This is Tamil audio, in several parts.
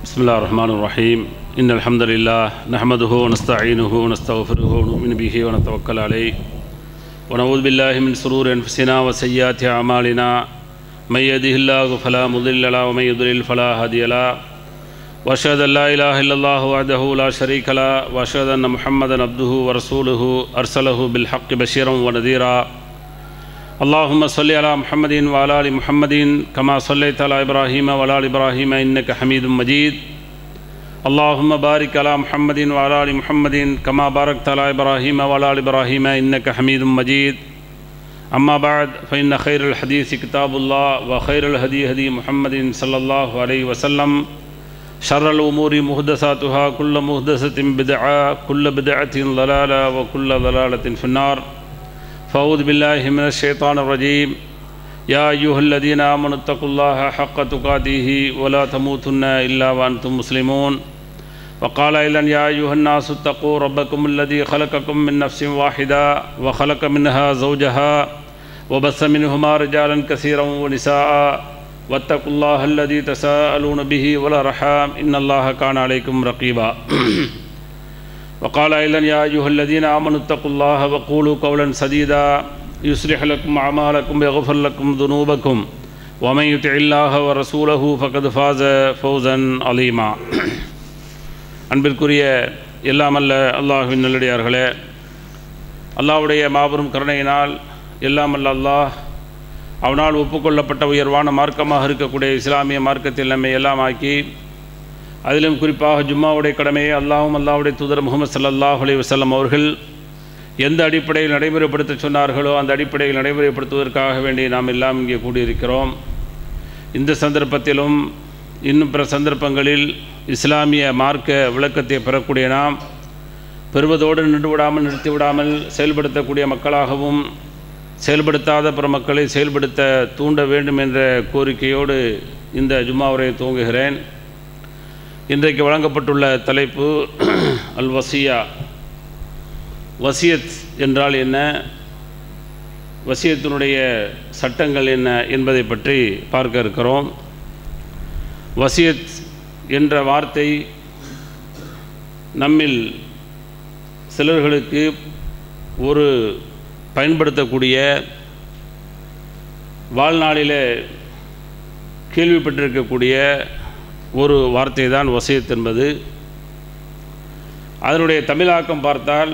بسم الله الرحمن الرحيم إن الحمد لله نحمده ونستعينه ونستغفره ونؤمن به ونتوكل عليه ونعوذ بالله من شرور أنفسنا وسيئات أعمالنا من يهده الله فلا مضل له ومن يضلل فلا هادي له وأشهد أن لا إله إلا الله وحده لا شريك له وأشهد أن محمدا عبده ورسوله أرسله بالحق بشيرا ونذيرا اللهم صل على محمد وعلى ال محمد كما صليت على ابراهيم وعلى ال ابراهيم انك حميد مجيد اللهم بارك على محمد وعلى ال محمد كما باركت على ابراهيم وعلى ال ابراهيم انك حميد مجيد اما بعد فان خير الحديث كتاب الله وخير الهدي هدي محمد صلى الله عليه وسلم شر الامور محدثاتها كل محدثه بدعه كل بدعه ضلاله وكل ضلاله في النار فأعوذ بالله من الشيطان الرجيم يا أيها الذين آمنوا اتقوا الله حق تقاته ولا تموتن إلا وأنتم مسلمون وقال أيضا يا أيها الناس اتقوا ربكم الذي خلقكم من نفس واحدة وخلق منها زوجها وبث منهما رجالا كثيرا ونساء واتقوا الله الذي تساءلون به والأرحام إن الله كان عليكم رقيبا وقال أيضا يا أيها الذين آمنوا اتقوا الله وقولوا قولا سديدا يصلح لكم أعمالكم ويغفر لكم ذنوبكم ومن يطع الله ورسوله فقد فاز فوزا عظيما அன்பிற்குரிய எல்லாமல்ல அல்லாஹுவின் நல்லடியார்களே அல்லாஹ்வுடைய மாபெரும் கருணையினால் எல்லாமல்ல அல்லாஹ் அவனால் ஒப்புக்கொள்ளப்பட்ட உயர்வான மார்க்கமாக இருக்கக்கூடிய இஸ்லாமிய மார்க்கத்தில் நம்மை எல்லாம் ஆக்கி அதிலும் குறிப்பாக ஜும்மாவுடைய கடமையை அல்லாஹும் அல்லாஹுடைய தூதர் முகமது சல்லாஹ் அலி வசல்லம் அவர்கள் எந்த அடிப்படையில் நடைமுறைப்படுத்த சொன்னார்களோ அந்த அடிப்படையில் நடைமுறைப்படுத்துவதற்காக வேண்டி நாம் எல்லாம் இங்கே கூடியிருக்கிறோம் இந்த சந்தர்ப்பத்திலும் இன்னும் பிற சந்தர்ப்பங்களில் இஸ்லாமிய மார்க்க விளக்கத்தை பெறக்கூடிய நாம் பெறுவதோடு நின்று விடாமல் நிறுத்தி விடாமல் செயல்படுத்தக்கூடிய மக்களாகவும் செயல்படுத்தாத பிற மக்களை செயல்படுத்த தூண்ட வேண்டும் என்ற கோரிக்கையோடு இந்த ஜும்மாவுரை துவங்குகிறேன் இன்றைக்கு வழங்கப்பட்டுள்ள தலைப்பு அல் வசியா வசியத் என்றால் என்ன வசியத்தினுடைய சட்டங்கள் என்ன என்பதை பற்றி பார்க்க இருக்கிறோம் வசியத் என்ற வார்த்தை நம்மில் சிலர்களுக்கு ஒரு பயன்படுத்தக்கூடிய வாழ்நாளில் கேள்விப்பட்டிருக்கக்கூடிய ஒரு வார்த்தை தான் வசியத் என்பது அதனுடைய தமிழாக்கம் பார்த்தால்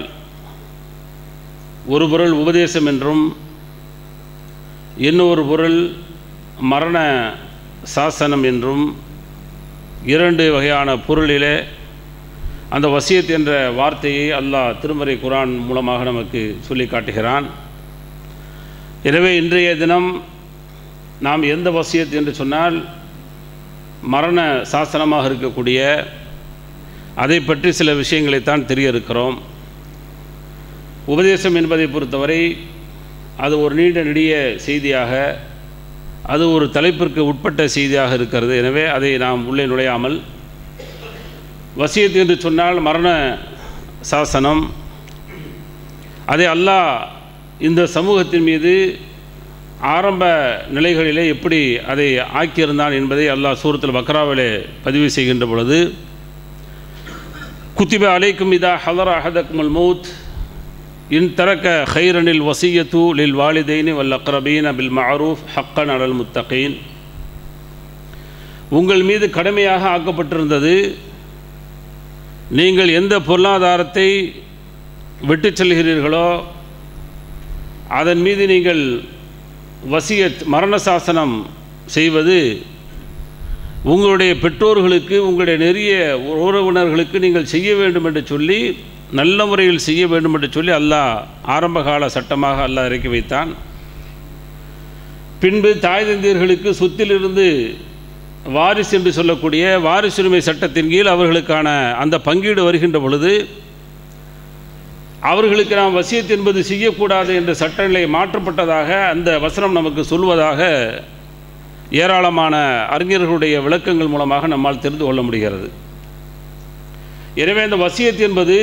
ஒரு பொருள் உபதேசம் என்றும் இன்னொரு பொருள் மரண சாசனம் என்றும் இரண்டு வகையான பொருளிலே அந்த வசியத் என்ற வார்த்தையை அல்லாஹ் திருமறை குரான் மூலமாக நமக்கு சொல்லி காட்டுகிறான் எனவே இன்றைய தினம் நாம் எந்த வசியத் என்று சொன்னால் மரண சாசனமாக இருக்கக்கூடிய அதை பற்றி சில விஷயங்களைத்தான் தெரிய இருக்கிறோம் உபதேசம் என்பதை பொறுத்தவரை அது ஒரு நீண்ட நெடிய செய்தியாக அது ஒரு தலைப்பிற்கு உட்பட்ட செய்தியாக இருக்கிறது எனவே அதை நாம் உள்ளே நுழையாமல் வசியத் என்று சொன்னால் மரண சாசனம் அதை அல்லாஹ் இந்த சமூகத்தின் மீது ஆரம்ப நிலைகளிலே எப்படி அதை ஆக்கியிருந்தான் என்பதை அல்லாஹ் சூரத்தில் பக்ராவிலே பதிவு செய்கின்ற பொழுது குத்திப அலைக்கும் இதா ஹலர் அஹதக்மல் மௌத் இன் தரக்க ஹைரனில் வசியத்து லில் வாலிதைனி வல் அக்ரபீன் அபில் மஅரூஃப் ஹக்கன் அலல் முத்தகீன் உங்கள் மீது கடமையாக ஆக்கப்பட்டிருந்தது நீங்கள் எந்த பொருளாதாரத்தை விட்டு செல்கிறீர்களோ அதன் மீது நீங்கள் வசியத் மரண சாசனம் செய்வது உங்களுடைய பெற்றோர்களுக்கு உங்களுடைய நெறிய உறவினர்களுக்கு நீங்கள் செய்ய வேண்டும் என்று சொல்லி நல்ல முறையில் செய்ய வேண்டும் என்று சொல்லி அல்லாஹ் ஆரம்பகால சட்டமாக அல்லாஹ் இறக்கி வைத்தான் பின்பு தாய் தந்தையர்களுக்கு சொத்திலிருந்து வாரிசு என்று சொல்லக்கூடிய வாரிசுரிமை சட்டத்தின் கீழ் அவர்களுக்கான அந்த பங்கீடு வருகின்ற பொழுது அவர்களுக்கு நாம் வசியத் என்பது செய்யக்கூடாது என்ற சட்டநிலை மாற்றப்பட்டதாக அந்த வசனம் நமக்கு சொல்வதாக ஏராளமான அறிஞர்களுடைய விளக்கங்கள் மூலமாக நம்மால் தெரிந்து கொள்ள முடிகிறது எனவே இந்த வசியத் என்பது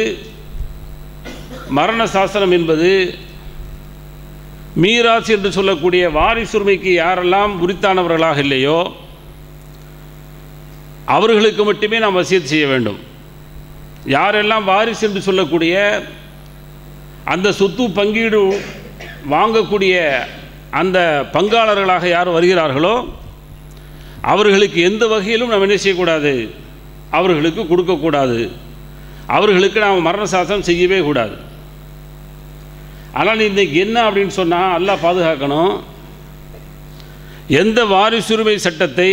மரண சாசனம் என்பது மீராஸ் என்று சொல்லக்கூடிய வாரிசுரிமைக்கு யாரெல்லாம் உரித்தானவர்களாக இல்லையோ அவர்களுக்கு மட்டுமே நாம் வசியத் செய்ய வேண்டும் யாரெல்லாம் வாரிசு என்று சொல்லக்கூடிய அந்த சொத்து பங்கீடு வாங்கக்கூடிய அந்த பங்காளர்களாக யார் வருகிறார்களோ அவர்களுக்கு எந்த வகையிலும் நாம் என்ன செய்யக்கூடாது அவர்களுக்கு கொடுக்கக்கூடாது அவர்களுக்கு நாம் மரண சாசனம் செய்யவே கூடாது ஆனால் இன்றைக்கி என்ன அப்படின்னு சொன்னால் அல்லாஹ் பாதுகாக்கணும் எந்த வாரிசுரிமை சட்டத்தை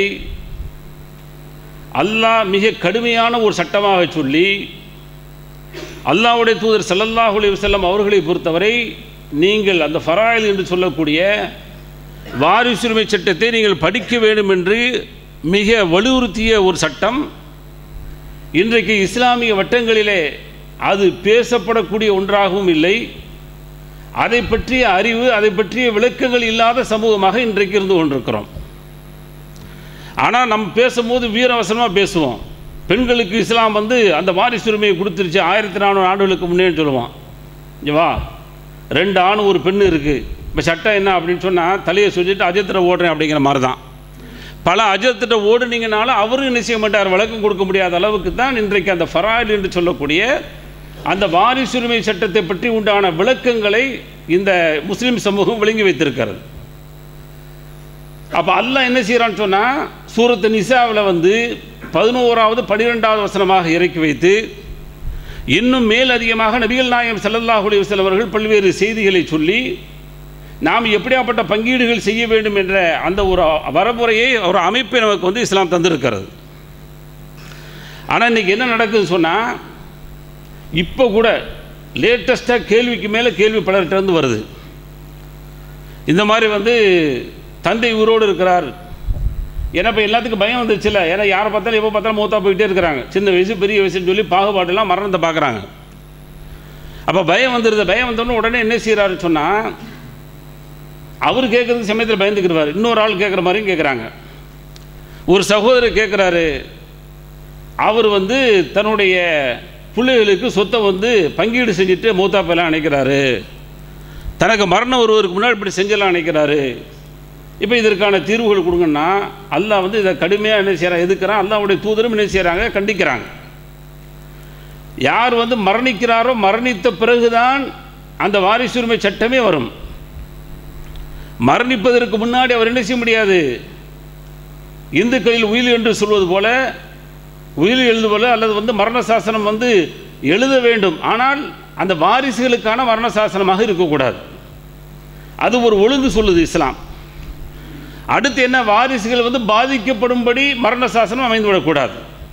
அல்லாஹ் மிக கடுமையான ஒரு சட்டமாக சொல்லி அல்லாஹ்வுடைய தூதர் ஸல்லல்லாஹு அலைஹி வஸல்லம் அவர்களை பொறுத்தவரை நீங்கள் அந்த ஃபராயில் என்று சொல்லக்கூடிய வாரிசுரிமை சட்டத்தை நீங்கள் படிக்க வேண்டும் என்று மிக வலியுறுத்திய ஒரு சட்டம் இன்றைக்கு இஸ்லாமிய வட்டங்களிலே அது பேசப்படக்கூடிய ஒன்றாகவும் இல்லை அதை பற்றிய அறிவு அதை பற்றிய விளக்கங்கள் இல்லாத சமூகமாக இன்றைக்கு இருந்து கொண்டிருக்கிறோம் ஆனால் நம்ம பேசும்போது வீரவசனமாக பேசுவோம் பெண்களுக்கு இஸ்லாம் வந்து அந்த வாரிசுரிமையை கொடுத்துருச்சு ஆயிரத்தி நானூறு ஆண்டுகளுக்கு முன்னே சொல்லுவான் இங்கே வா ரெண்டு ஆண் ஒரு பெண் இருக்குது இப்போ சட்டம் என்ன அப்படின்னு சொன்னால் தலையை சொல்லிட்டு அஜத்தில் ஓடுறேன் அப்படிங்கிற மாதிரி தான் பல அஜத்திட்ட ஓடுனீங்கனால அவரும் என்ன செய்ய மாட்டார் விளக்கம் கொடுக்க முடியாத அளவுக்கு தான் இன்றைக்கு அந்த ஃபராயில் என்று சொல்லக்கூடிய அந்த வாரிசுரிமை சட்டத்தை பற்றி உண்டான விளக்கங்களை இந்த முஸ்லீம் சமூகம் விளங்கி வைத்திருக்கிறது அப்போ அல்லாஹ் என்ன செய்கிறான்னு சொன்னால் சூரத்து நிசாவில் வந்து பதினோராவது பன்னிரெண்டாவது வசனமாக இறக்கி வைத்து இன்னும் மேல் அதிகமாக நபிகள் நாயகம் ஸல்லல்லாஹு அலைஹி வஸல்லம் அவர்கள் பல்வேறு செய்திகளை சொல்லி நாம் எப்படியாப்பட்ட பங்கீடுகள் செய்ய வேண்டும் என்ற அந்த ஒரு வரமுறையை ஒரு அமைப்பை நமக்கு வந்து இஸ்லாம் தந்திருக்கிறது ஆனால் இன்றைக்கி என்ன நடக்குதுன்னு சொன்னால் இப்போ கூட லேட்டஸ்ட்டாக கேள்விக்கு மேலே கேள்வி பலர்கிட்டருந்து வருது இந்த மாதிரி வந்து தந்தை உயிரோடு இருக்கிறார் ஏன்னா இப்போ எல்லாத்துக்கும் பயம் வந்துச்சுல ஏன்னா யாரை பார்த்தாலும் எப்போ பார்த்தாலும் மூத்தா போயிட்டே இருக்கிறாங்க சின்ன வயசு பெரிய வயசுன்னு சொல்லி பாகுபாடெல்லாம் மரணத்தை பார்க்குறாங்க அப்போ பயம் வந்துடுது பயம் வந்தோடனே உடனே என்ன செய்கிறாருன்னு சொன்னால் அவர் கேட்குறதுக்கு சமயத்தில் பயந்துக்கிடுவார் இன்னொரு ஆள் கேட்குற மாதிரியும் கேட்குறாங்க ஒரு சகோதரர் கேட்குறாரு அவர் வந்து தன்னுடைய பிள்ளைகளுக்கு சொத்தை வந்து பங்கீடு செஞ்சுட்டு மூத்தாப்பெல்லாம் நினைக்கிறாரு தனக்கு மரணம் ஒருவருக்கு முன்னாடி இப்படி செஞ்சலாம் நினைக்கிறாரு இப்போ இதற்கான தீர்வுகள் கொடுங்கன்னா அல்லாஹ் வந்து இதை கடுமையாக என்ன செய்கிறான் எதுக்குறான் அல்லாவுடைய தூதரும் என்ன செய்கிறாங்க கண்டிக்கிறாங்க யார் வந்து மரணிக்கிறாரோ மரணித்த பிறகுதான் அந்த வாரிசுரிமை சட்டமே வரும் மரணிப்பதற்கு முன்னாடி அவர் என்ன செய்ய முடியாது இந்துக்களில் உயில் என்று சொல்வது போல உயில் எழுது போல அல்லது வந்து மரண சாசனம் வந்து எழுத வேண்டும் ஆனால் அந்த வாரிசுகளுக்கான மரண சாசனமாக இருக்கக்கூடாது அது ஒரு ஒழுங்கு சொல்லுது இஸ்லாம் அடுத்து என்ன வாரிசுகள் வந்து பாதிக்கப்படும்படி மரண சாசனம் அமைந்து விடக்கூடாது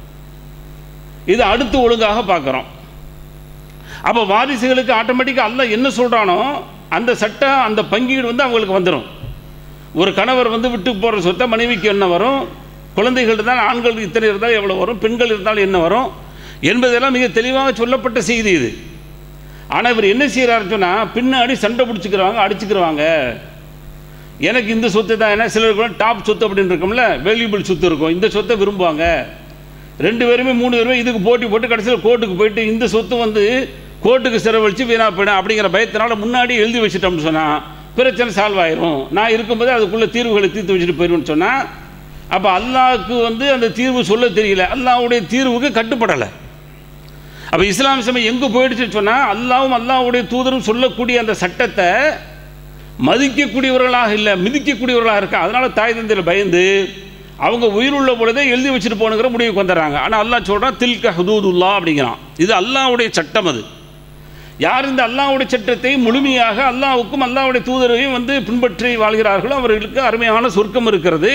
இது அடுத்து ஒழுங்காக பார்க்குறோம் அப்போ வாரிசுகளுக்கு ஆட்டோமேட்டிக்காக அல்ல என்ன சொல்கிறானோ அந்த சட்டம் அந்த பங்கீடு வந்து அவங்களுக்கு வந்துடும் ஒரு கணவர் வந்து விட்டு போகிற சொத்தை மனைவிக்கு என்ன வரும் குழந்தைகள் இருந்தால் ஆண்கள் இத்தனை இருந்தால் எவ்வளோ வரும் பெண்கள் இருந்தால் என்ன வரும் என்பதெல்லாம் மிக தெளிவாக சொல்லப்பட்ட செய்தி இது ஆனால் இவர் என்ன செய்கிறாருன்னு சொன்னால் பின்னாடி சண்டை பிடிச்சிக்கிறவாங்க அடிச்சுக்கிறவாங்க எனக்கு இந்த சொத்து தான் ஏன்னா சிலருக்கு டாப் சொத்து அப்படின்னு இருக்கும்ல வேல்யூபிள் சொத்து இருக்கும் இந்த சொத்தை விரும்புவாங்க ரெண்டு பேருமே மூணு பேருமே இதுக்கு போட்டி போட்டு கடைசியில் கோர்ட்டுக்கு போயிட்டு இந்த சொத்து வந்து கோர்ட்டுக்கு செலவழித்து வீணா போயிடும் அப்படிங்கிற பயத்தினால முன்னாடி எழுதி வச்சுட்டோம்னு சொன்னால் பிரச்சனை சால்வ் ஆயிரும் நான் இருக்கும்போது அதுக்குள்ளே தீர்வுகளை தீர்த்து வச்சுட்டு போயிடுவேன்னு சொன்னால் அப்போ அல்லாவுக்கு வந்து அந்த தீர்வு சொல்ல தெரியல அல்லாவுடைய தீர்வுக்கு கட்டுப்படலை அப்போ இஸ்லாம் சமயம் எங்கே போயிடுச்சுன்னு சொன்னால் அல்லாவும் அல்லாவுடைய தூதரும் சொல்லக்கூடிய அந்த சட்டத்தை மதிக்கக்கூடியவர்களாக இல்லை மிதிக்கக்கூடியவர்களாக இருக்கா அதனால் தாய் தந்தையில் பயந்து அவங்க உயிருள்ள பொழுதே எழுதி வச்சுட்டு போகணுங்கிற முடிவுக்கு வந்துடுறாங்க ஆனால் அல்லாஹ் சொல்கிறான் தில்க ஹதூதுல்லா அப்படிங்கிறான் இது அல்லாவுடைய சட்டம் அது யார் இந்த அல்லாவுடைய சட்டத்தை முழுமையாக அல்லாவுக்கும் அல்லாவுடைய தூதரையும் வந்து பின்பற்றி வாழ்கிறார்களோ அவர்களுக்கு அருமையான சொர்க்கம் இருக்கிறது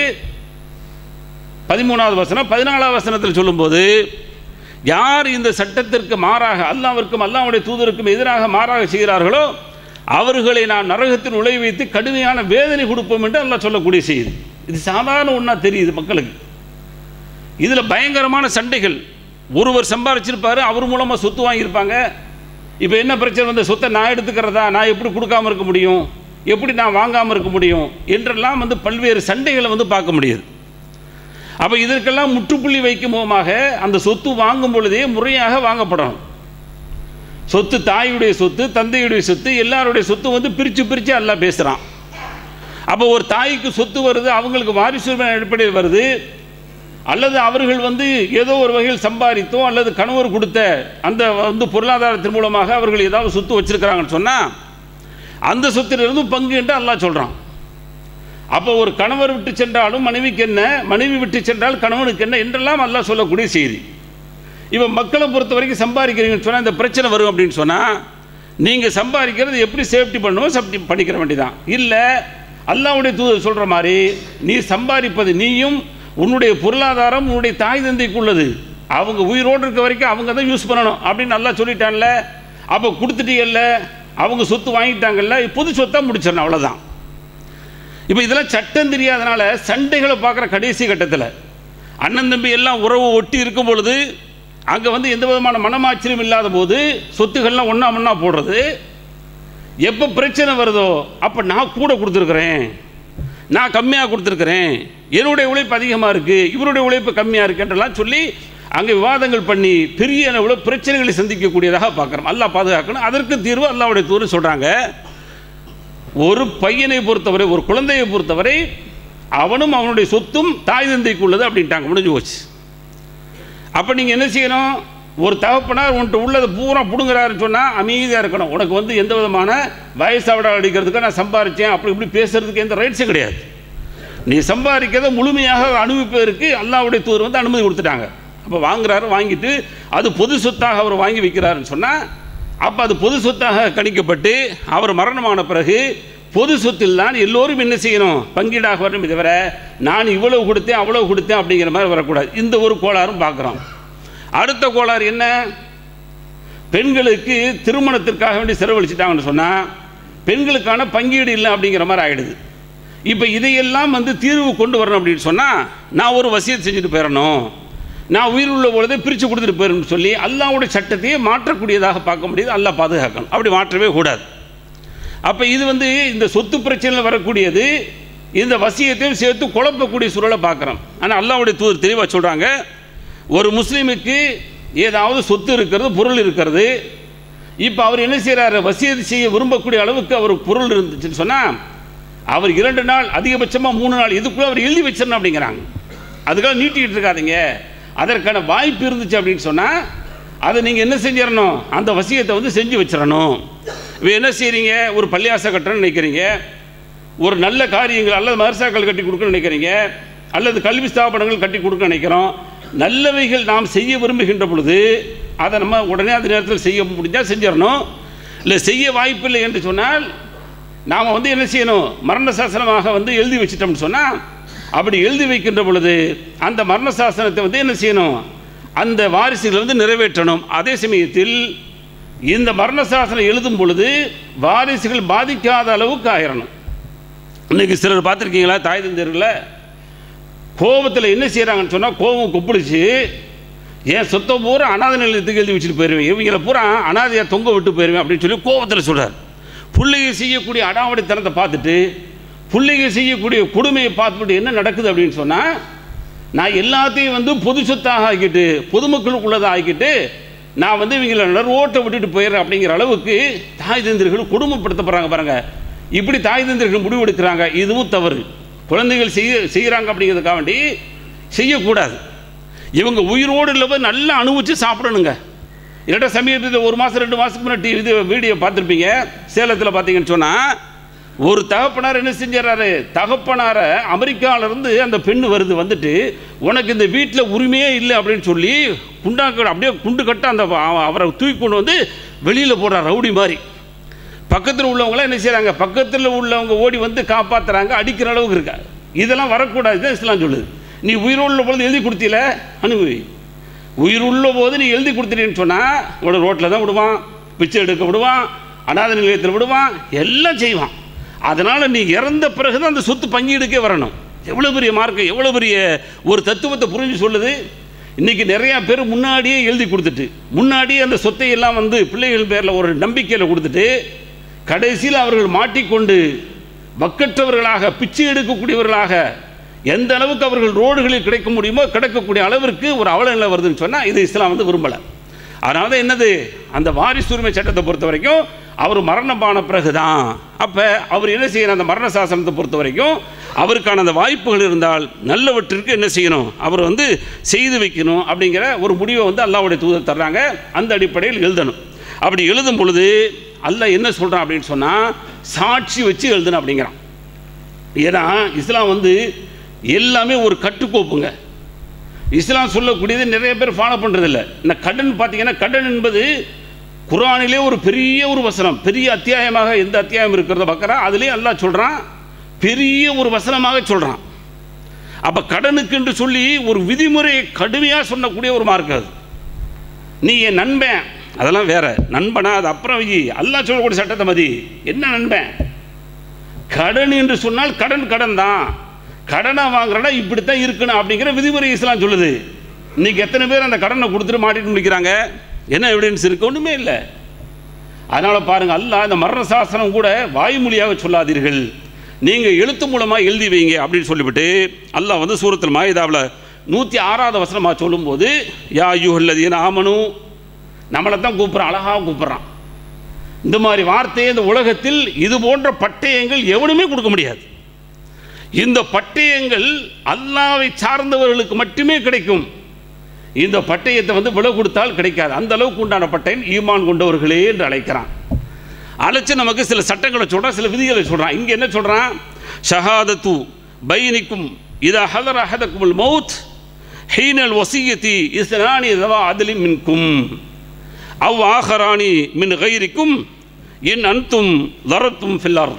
பதிமூணாவது வசனம் பதினாலாவது வசனத்தில் சொல்லும்போது யார் இந்த சட்டத்திற்கு மாறாக அல்லாவிற்கும் அல்லாவுடைய தூதருக்கும் எதிராக மாறாக செய்கிறார்களோ அவர்களை நாம் நரகத்தில் நுழை வைத்து கடுமையான வேதனை கொடுப்போம் என்று அல்லாஹ் சொல்லக்கூடிய செய்தி இது சாதாரண ஒன்றா தெரியுது மக்களுக்கு இதில் பயங்கரமான சண்டைகள் ஒருவர் சம்பாரிச்சிருப்பார் அவர் மூலமாக சொத்து வாங்கியிருப்பாங்க இப்போ என்ன பிரச்சனை வந்து சொத்தை நான் எடுத்துக்கிறதா நான் எப்படி கொடுக்காம இருக்க முடியும் எப்படி நான் வாங்காமல் இருக்க முடியும் என்றெல்லாம் வந்து பல்வேறு சண்டைகளை வந்து பார்க்க முடியுது அப்போ இதற்கெல்லாம் முற்றுப்புள்ளி வைக்கும் மூலமாக அந்த சொத்து வாங்கும் பொழுதே முறையாக வாங்கப்படணும் சொத்து தாயுடைய சொத்து தந்தையுடைய சொத்து எல்லாருடைய சொத்து வந்து பிரித்து பிரித்து எல்லாம் பேசுகிறான் அப்போ ஒரு தாய்க்கு சொத்து வருது அவங்களுக்கு வாரிசுரிமை அடிப்படையில் வருது அல்லது அவர்கள் வந்து ஏதோ ஒரு வகையில் சம்பாதித்தோ அல்லது கணவர் கொடுத்த அந்த வந்து பொருளாதாரத்தின் மூலமாக அவர்கள் ஏதாவது சொத்து வச்சிருக்கிறாங்கன்னு சொன்னால் அந்த சொத்திலிருந்து பங்கு என்று அல்லாஹ் சொல்கிறான் அப்போ ஒரு கணவர் விட்டு சென்றாலும் மனைவிக்கு என்ன மனைவி விட்டு சென்றால் கணவனுக்கு என்ன என்றெல்லாம் அல்லாஹ் சொல்லக்கூடிய செய்தி இப்போ மக்களை பொறுத்த வரைக்கும் சம்பாதிக்கிறீங்கன்னு சொன்னால் இந்த பிரச்சனை வரும் அப்படின்னு சொன்னால் நீங்கள் சம்பாதிக்கிறது எப்படி சேஃப்டி பண்ணுவோம் சேஃப்டி பண்ணிக்கிற வேண்டியதான் இல்லை அல்லாவுடைய தூதர் சொல்கிற மாதிரி நீ சம்பாதிப்பது நீயும் உன்னுடைய பொருளாதாரம் உன்னுடைய தாய் தந்தைக்கு உள்ளது அவங்க உயிரோடு இருக்க வரைக்கும் அவங்க தான் யூஸ் பண்ணணும் அப்படின்னு நல்லா சொல்லிட்டான்ல அப்போ கொடுத்துட்டீங்கல்ல அவங்க சொத்து வாங்கிட்டாங்கல்ல பொது சொத்தாக முடிச்சிடணும் அவ்வளோதான் இப்போ இதெல்லாம் சட்டம் தெரியாதனால சண்டைகளை பார்க்குற கடைசி கட்டத்தில் அண்ணன் தம்பி எல்லாம் உறவு ஒட்டி இருக்கும் பொழுது அங்கே வந்து எந்த விதமான மனமாச்சரியம் இல்லாத போது சொத்துக்கள்லாம் ஒன்றா ஒன்றா போடுறது எப்போ பிரச்சனை வருதோ அப்போ நான் கூட கொடுத்துருக்குறேன் நான் கம்மியாக கொடுத்துருக்குறேன் என்னுடைய உழைப்பு அதிகமாக இருக்குது இவருடைய உழைப்பு கம்மியாக இருக்குன்றலாம் சொல்லி அங்கே விவாதங்கள் பண்ணி பெரிய அளவில் பிரச்சனைகளை சந்திக்கக்கூடியதாக பார்க்குறோம் அல்லாஹ் பாதுகாக்கணும் அதற்கு தீர்வு அல்லாவுடைய தூர் சொல்கிறாங்க ஒரு பையனை பொறுத்தவரை ஒரு குழந்தையை பொறுத்தவரை அவனும் அவனுடைய சொத்தும் தாய் தந்தைக்கு உள்ளது அப்படின்ட்டாங்க முடிஞ்சு போச்சு அப்போ நீங்கள் என்ன செய்யணும் ஒரு தகப்பனார் உன்ட்டு உள்ளதை பூரா பிடுங்குறாருன்னு சொன்னால் அமைதியாக இருக்கணும் உனக்கு வந்து எந்த விதமான வயசாவிட அடிக்கிறதுக்கு நான் சம்பாரித்தேன் அப்படி இப்படி பேசுறதுக்கு எந்த ரைட்ஸும் கிடையாது நீ சம்பாதிக்கிறத முழுமையாக அனுபவிப்பதற்கு அல்லாவுடைய தூர் வந்து அனுமதி கொடுத்துட்டாங்க அப்போ வாங்குறாரு வாங்கிட்டு அது பொது சொத்தாக அவர் வாங்கி வைக்கிறாருன்னு சொன்னால் அப்போ அது பொது சொத்தாக கணிக்கப்பட்டு அவர் மரணமான பிறகு பொது சொத்தில் தான் எல்லோரும் என்ன செய்யணும் பங்கீடாக வரணும் தவிர நான் இவ்வளவு கொடுத்தேன் அவ்வளவு கொடுத்தேன் அப்படிங்கிற மாதிரி வரக்கூடாது இந்த ஒரு கோளாறும் பார்க்குறோம் அடுத்த கோளாறு என்ன பெண்களுக்கு திருமணத்திற்காக வேண்டி செலவழிச்சிட்டாங்கன்னு சொன்னால் பெண்களுக்கான பங்கீடு இல்லை அப்படிங்கிற மாதிரி ஆகிடுது இப்போ இதையெல்லாம் வந்து தீர்வு கொண்டு வரணும் அப்படின்னு சொன்னால் நான் ஒரு வசியத்தை செஞ்சுட்டு போயிடணும் நான் உயிர் உள்ள பொழுதே பிரித்து கொடுத்துட்டு போயிடணும்னு சொல்லி அல்லாவுடைய சட்டத்தையே மாற்றக்கூடியதாக பார்க்க முடியுது அல்லாஹ் பாதுகாக்கணும் அப்படி மாற்றவே கூடாது அப்போ இது வந்து இந்த சொத்து பிரச்சனையில் வரக்கூடியது இந்த வசியத்தையும் சேர்த்து குழப்பக்கூடிய சூழலை பார்க்குறோம் ஆனால் அல்லாவுடைய தூதர் தெளிவாக சொல்கிறாங்க ஒரு முஸ்லீமுக்கு ஏதாவது சொத்து இருக்கிறது பொருள் இருக்கிறது இப்போ அவர் என்ன செய்கிறாரு வசியத்தை செய்ய விரும்பக்கூடிய அளவுக்கு அவர் பொருள் இருந்துச்சுன்னு சொன்னால் அவர் இரண்டு நாள் அதிகபட்சமாக மூணு நாள் இதுக்குள்ளே அவர் எழுதி வச்சிடணும் அப்படிங்கிறாங்க அதுக்காக நீட்டிக்கிட்டு இருக்காதீங்க அதற்கான வாய்ப்பு இருந்துச்சு அப்படின்னு சொன்னால் அதை நீங்கள் என்ன செஞ்சிடணும் அந்த வசியத்தை வந்து செஞ்சு வச்சிடணும் இப்போ என்ன செய்கிறீங்க ஒரு பள்ளியாசை கட்டணும்னு நினைக்கிறீங்க ஒரு நல்ல காரியங்கள் அல்லது மதரசாக்கள் கட்டி கொடுக்கணும்னு நினைக்கிறீங்க அல்லது கல்வி ஸ்தாபனங்கள் கட்டி கொடுக்க நினைக்கிறோம் நல்லவைகள் நாம் செய்ய விரும்புகின்ற பொழுது அதை நம்ம உடனே அந்த நேரத்தில் செய்ய முடிஞ்சால் செஞ்சிடணும் இல்லை செய்ய வாய்ப்பில்லை என்று சொன்னால் நாம் வந்து என்ன செய்யணும் மரண சாசனமாக வந்து எழுதி வச்சிட்டோம்னு சொன்னால் அப்படி எழுதி வைக்கின்ற பொழுது அந்த மரண சாசனத்தை வந்து என்ன செய்யணும் அந்த வாரிசுகள் வந்து நிறைவேற்றணும் அதே சமயத்தில் இந்த மரண சாசனம் எழுதும் பொழுது வாரிசுகள் பாதிக்காத அளவுக்கு ஆயிரணும் இன்னைக்கு சிலர் பார்த்துருக்கீங்களா தாய் தந்தர்களில் கோபத்தில் என்ன செய்கிறாங்கன்னு சொன்னால் கோபம் கொப்பிடிச்சு என் சொத்தை பூரா அனாதை நிலையத்துக்கு எழுதி வச்சுட்டு போயிடுவேன் இவங்களை பூரா அனாதையாக தொங்க விட்டு போயிடுவேன் அப்படின்னு சொல்லி கோபத்தில் சொல்கிறார் பிள்ளைங்க செய்யக்கூடிய அடாவடித்தனத்தை பார்த்துட்டு பிள்ளைங்க செய்யக்கூடிய கொடுமையை பார்த்துட்டு என்ன நடக்குது அப்படின்னு சொன்னால் நான் எல்லாத்தையும் வந்து பொது சொத்தாக ஆக்கிட்டு பொதுமக்களுக்குள்ளதை ஆக்கிட்டு நான் வந்து இவங்களை நடுவோட்டை விட்டுட்டு போயிடுறேன் அப்படிங்கிற அளவுக்கு தாய் தந்திரிகள் கொடுமைப்படுத்தப்படுறாங்க பாருங்க இப்படி தாய் தந்திரிகள் முடிவெடுக்கிறாங்க இதுவும் தவறு குழந்தைகள் செய்ய செய்கிறாங்க அப்படிங்கிறதுக்காக வேண்டி செய்யக்கூடாது இவங்க உயிரோடு இல்லவோ நல்லா அனுபவிச்சு சாப்பிடணுங்க இல்லாட்டா சமீபத்தில் ஒரு மாதம் ரெண்டு மாதத்துக்கு முன்னாடி இது வீடியோ பார்த்துருப்பீங்க சேலத்தில் பார்த்தீங்கன்னு சொன்னால் ஒரு தகப்பனார் என்ன செஞ்சிடறாரு தகப்பனாரை அமெரிக்காவிலேருந்து அந்த பெண்ணு வருது வந்துட்டு உனக்கு இந்த வீட்டில் உரிமையே இல்லை அப்படின்னு சொல்லி குண்டாக்க அப்படியே குண்டு கட்ட அந்த அவ- அவரை தூக்கி கொண்டு வந்து வெளியில் போடுறார் ரவுடி மாதிரி பக்கத்தில் உள்ளவங்களாம் என்ன செய்கிறாங்க பக்கத்தில் உள்ளவங்க ஓடி வந்து காப்பாற்றுறாங்க அடிக்கிற அளவுக்கு இருக்கா இதெல்லாம் வரக்கூடாது தான் இஸ்லாம் சொல்லுது நீ உயிரோடு உள்ள பொழுது எழுதி கொடுத்தீல அனுபவி உயிர் உள்ள போது நீ எழுதி கொடுத்துட்டேன்னு சொன்னால் உட ரோட்டில் தான் விடுவான் பிச்சை எடுக்க விடுவான் அனாதை நிலையத்தில் விடுவான் எல்லாம் செய்வான் அதனால் நீ இறந்த பிறகு தான் அந்த சொத்து பங்கீடுக்கே வரணும் எவ்வளோ பெரிய மார்க்கம் எவ்வளோ பெரிய ஒரு தத்துவத்தை புரிஞ்சு சொல்லுது இன்றைக்கி நிறையா பேர் முன்னாடியே எழுதி கொடுத்துட்டு முன்னாடியே அந்த சொத்தை எல்லாம் வந்து பிள்ளைகள் பேரில் ஒரு நம்பிக்கையில் கொடுத்துட்டு கடைசியில் அவர்கள் மாட்டிக்கொண்டு வக்கற்றவர்களாக பிச்சை எடுக்கக்கூடியவர்களாக எந்த அளவுக்கு அவர்கள் ரோடுகளில் கிடைக்க முடியுமோ கிடைக்கக்கூடிய அளவிற்கு ஒரு அவல நிலை வருதுன்னு சொன்னால் இது இஸ்லாம் வந்து விரும்பலை அதனால தான் என்னது அந்த வாரிசுரிமை சட்டத்தை பொறுத்த வரைக்கும் அவர் மரணமான பிறகு தான் அப்போ அவர் என்ன செய்யணும் அந்த மரண சாசனத்தை பொறுத்த வரைக்கும் அவருக்கான அந்த வாய்ப்புகள் இருந்தால் நல்லவற்றிற்கு என்ன செய்யணும் அவர் வந்து செய்து வைக்கணும் அப்படிங்கிற ஒரு முடிவை வந்து அல்லாவுடைய தூதர் தர்றாங்க அந்த அடிப்படையில் எழுதணும் அப்படி எழுதும் பொழுது அல்லாஹ் என்ன சொல்கிறான் அப்படின்னு சொன்னால் சாட்சி வச்சு எழுதணும் அப்படிங்கிறான் ஏன்னா இஸ்லாம் வந்து எல்லாமே ஒரு கட்டுக்கோப்புங்க இஸ்லாம் சொல்லக்கூடியது நிறைய பேர் ஃபாலோ பண்ணுறதில்ல இந்த கடன் பார்த்தீங்கன்னா கடன் என்பது குரானிலே ஒரு பெரிய ஒரு வசனம் பெரிய அத்தியாயமாக எந்த அத்தியாயம் இருக்கிறத பார்க்குறா அதுலேயே அல்லாஹ் சொல்கிறான் பெரிய ஒரு வசனமாக சொல்கிறான் அப்போ கடனுக்கு என்று சொல்லி ஒரு விதிமுறையை கடுமையாக சொல்லக்கூடிய ஒரு மார்க் அது நீ என் நண்பன் அதெல்லாம் வேற நண்பனா அது அப்புறம் வை அல்லாஹ் சொல்லக்கூடிய சட்டத்தை மதி என்ன நண்பன் கடன் என்று சொன்னால் கடன் கடன் தான் கடனை வாங்குறனா இப்படித்தான் இருக்கணும் அப்படிங்கிற விதிமுறை இஸ்லாம் சொல்லுது இன்னைக்கு எத்தனை பேர் அந்த கடனை கொடுத்துட்டு மாட்டிட்டு முடிக்கிறாங்க என்ன எவிடன்ஸ் இருக்கு ஒன்றுமே இல்லை அதனால் பாருங்கள் அல்லாஹ் இந்த மரண சாசனம் கூட வாய்மொழியாக சொல்லாதீர்கள் நீங்கள் எழுத்து மூலமாக எழுதி வைங்க அப்படின்னு சொல்லிவிட்டு அல்லாஹ் வந்து சூரத்தில் மாயுதாவில் நூற்றி ஆறாவது வசனமாக சொல்லும்போது யா யூஹல்லதீன ஆமனு நம்மளை தான் கூப்பிட்றான் அழகாக கூப்பிட்றான் இந்த மாதிரி வார்த்தையை இந்த உலகத்தில் இது போன்ற பட்டயங்கள் எவனுமே கொடுக்க முடியாது இந்த பட்டயங்கள் அல்லாவை சார்ந்தவர்களுக்கு மட்டுமே கிடைக்கும் இந்த பட்டயத்தை வந்து விலை கொடுத்தால் கிடைக்காது அந்த அளவுக்கு உண்டான பட்டயம் ஈமான் கொண்டவர்களே என்று அழைக்கிறான் அழைச்சு நமக்கு சில சட்டங்களை சொல்கிறான் சில விதிகளை சொல்கிறான் இங்கே என்ன சொல்கிறான் ஷஹாதத்து பைனிக்கும் இதா ஹதர் அஹதக்குமுல் மௌத் ஹீனல் வசியத்தி இஸ்னானி தவா அதிலி மின்கும் அவ் ஆஹராணி மின் கைரிக்கும் என் அன்தும் லரத்தும் ஃபில்லர்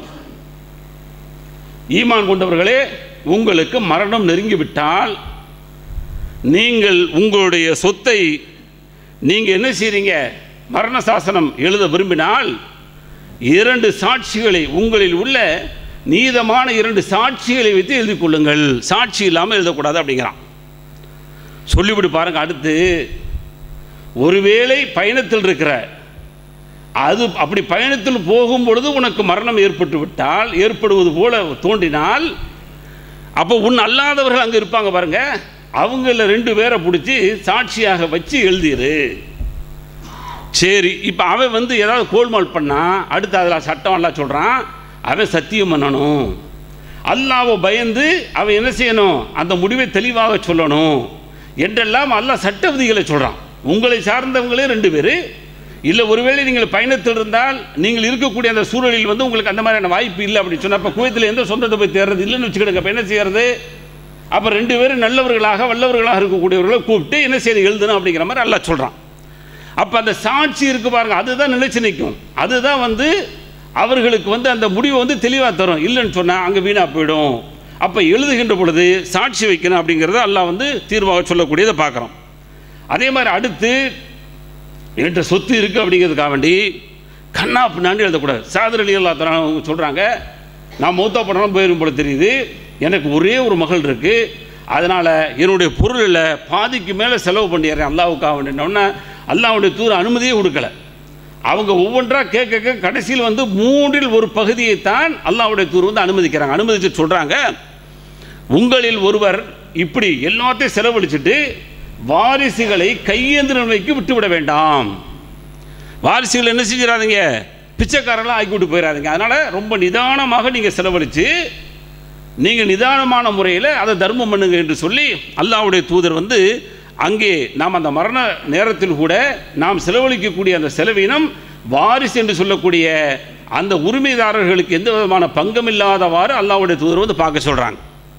ஈமான் கொண்டவர்களே உங்களுக்கு மரணம் நெருங்கிவிட்டால் நீங்கள் உங்களுடைய சொத்தை நீங்கள் என்ன செய்றீங்க மரண சாசனம் எழுத விரும்பினால் இரண்டு சாட்சிகளை உங்களில் உள்ள நீதமான இரண்டு சாட்சிகளை வைத்து எழுதி கொள்ளுங்கள் சாட்சி இல்லாமல் எழுதக்கூடாது அப்படிங்கிறான் சொல்லிவிட்டு பாருங்க அடுத்து ஒருவேளை பயணத்தில் இருக்கிற அது அப்படி பயணத்தில் போகும் பொழுது உனக்கு மரணம் ஏற்பட்டு விட்டால் ஏற்படுவது போல தோன்றினால் அப்போ உன் அல்லாதவர்கள் அங்கே இருப்பாங்க பாருங்க அவங்கள ரெண்டு பேரை பிடிச்சி சாட்சியாக வச்சு எழுதிரு சரி இப்போ அவன் வந்து ஏதாவது கோல்மால் பண்ணால் அடுத்து அதில் சட்டம் எல்லாம் சொல்கிறான் அவன் சத்தியம் பண்ணணும் அல்லாவை பயந்து அவன் என்ன செய்யணும் அந்த முடிவை தெளிவாக சொல்லணும் என்றெல்லாம் அல்லாஹ் சட்ட விதிகளை சொல்கிறான் உங்களை சார்ந்தவங்களே ரெண்டு பேர் இல்லை ஒருவேளை நீங்கள் பயணத்தில் இருந்தால் நீங்கள் இருக்கக்கூடிய அந்த சூழலில் வந்து உங்களுக்கு அந்த மாதிரியான வாய்ப்பு இல்லை அப்படின்னு சொன்னால் இப்போ குவைத்தில் எந்த சொந்தத்தை போய் தேர்றது இல்லைன்னு வச்சுக்கிடுங்க இப்போ என்ன செய்யறது அப்போ ரெண்டு பேரும் நல்லவர்களாக வல்லவர்களாக இருக்கக்கூடியவர்களை கூப்பிட்டு என்ன செய்து எழுதணும் அப்படிங்கிற மாதிரி அல்லாஹ் சொல்கிறான் அப்போ அந்த சாட்சி இருக்கு பாருங்க அதுதான் நிலைச்சு நிற்கும் அதுதான் வந்து அவர்களுக்கு வந்து அந்த முடிவை வந்து தெளிவாக தரும் இல்லைன்னு சொன்னால் அங்கே வீணாக போயிடும் அப்போ எழுதுகின்ற பொழுது சாட்சி வைக்கணும் அப்படிங்கிறத அல்லாஹ் வந்து தீர்வாக சொல்லக்கூடியதை பார்க்குறோம் அதே மாதிரி அடுத்து என்கிட்ட சொத்து இருக்குது அப்படிங்கிறதுக்காக வேண்டி கண்ணா பின்னாண்டு எழுதக்கூடாது சாதர் அலி அல்லா அவங்க சொல்கிறாங்க நான் மௌத்தா பண்ணணும் போயிரும் போல தெரியுது எனக்கு ஒரே ஒரு மகள் இருக்குது அதனால் என்னுடைய பொருளில் பாதிக்கு மேலே செலவு பண்ணிடுறேன் அல்லாவுக்காக வேண்டினோடனே அல்லாவுடைய தூர் அனுமதியே கொடுக்கல அவங்க ஒவ்வொன்றாக கேட்க கேட்க கடைசியில் வந்து மூன்றில் ஒரு பகுதியைத்தான் அல்லாவுடைய தூர் வந்து அனுமதிக்கிறாங்க அனுமதிச்சு சொல்கிறாங்க உங்களில் ஒருவர் இப்படி எல்லாத்தையும் செலவழிச்சிட்டு வாரிசுகளை கையேந்திர நிலைக்கு விட்டுவிட வேண்டாம் வாரிசுகள் என்ன செஞ்சிடாதீங்க பிச்சைக்காரெல்லாம் ஆக்கி விட்டு போயிடாதீங்க அதனால் ரொம்ப நிதானமாக நீங்கள் செலவழித்து நீங்கள் நிதானமான முறையில் அதை தர்மம் பண்ணுங்க என்று சொல்லி அல்லாவுடைய தூதர் வந்து அங்கே நாம் அந்த மரண நேரத்தில் கூட நாம் செலவழிக்கக்கூடிய அந்த செலவினம் வாரிசு என்று சொல்லக்கூடிய அந்த உரிமைதாரர்களுக்கு எந்த விதமான பங்கம் இல்லாதவாறு அல்லாவுடைய தூதர் வந்து பார்க்க சொல்கிறாங்க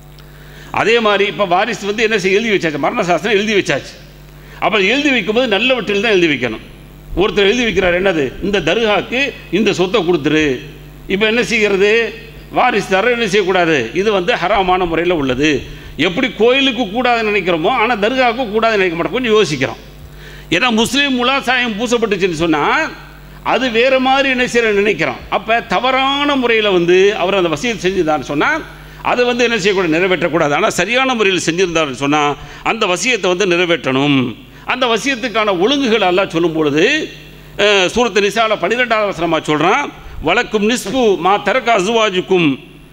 அதே மாதிரி இப்போ வாரிசு வந்து என்ன செய்ய எழுதி வச்சாச்சு மரண சாஸ்திரம் எழுதி வச்சாச்சு அப்போ எழுதி வைக்கும்போது நல்லவற்றில் தான் எழுதி வைக்கணும் ஒருத்தர் எழுதி வைக்கிறார் என்னது இந்த தர்காக்கு இந்த சொத்தை கொடுத்துரு இப்போ என்ன செய்கிறது வாரிசுதாரர் என்ன செய்யக்கூடாது இது வந்து ஹராமான முறையில் உள்ளது எப்படி கோயிலுக்கு கூடாதுன்னு நினைக்கிறோமோ ஆனால் தர்காவுக்கு கூடாதுன்னு நினைக்க மாட்டோம் கொஞ்சம் யோசிக்கிறோம் ஏன்னா முஸ்லீம் முலா சாயம் பூசப்பட்டுச்சுன்னு சொன்னால் அது வேறு மாதிரி என்ன செய்ய நினைக்கிறோம் அப்போ தவறான முறையில் வந்து அவர் அந்த வசியத்தை செஞ்சுதான்னு சொன்னால் அதை வந்து என்ன செய்யக்கூடாது நிறைவேற்றக்கூடாது ஆனால் சரியான முறையில் செஞ்சிருந்தாருன்னு சொன்னால் அந்த வசியத்தை வந்து நிறைவேற்றணும் அந்த வசியத்துக்கான ஒழுங்குகள் எல்லாம் சொல்லும் பொழுது அஹ், சூரத்து நிசாவில் பன்னிரெண்டாவது வசனமாக சொல்கிறான் வழக்கும் நிஸ்பு மா தரக்க அசுவாஜுக்கும்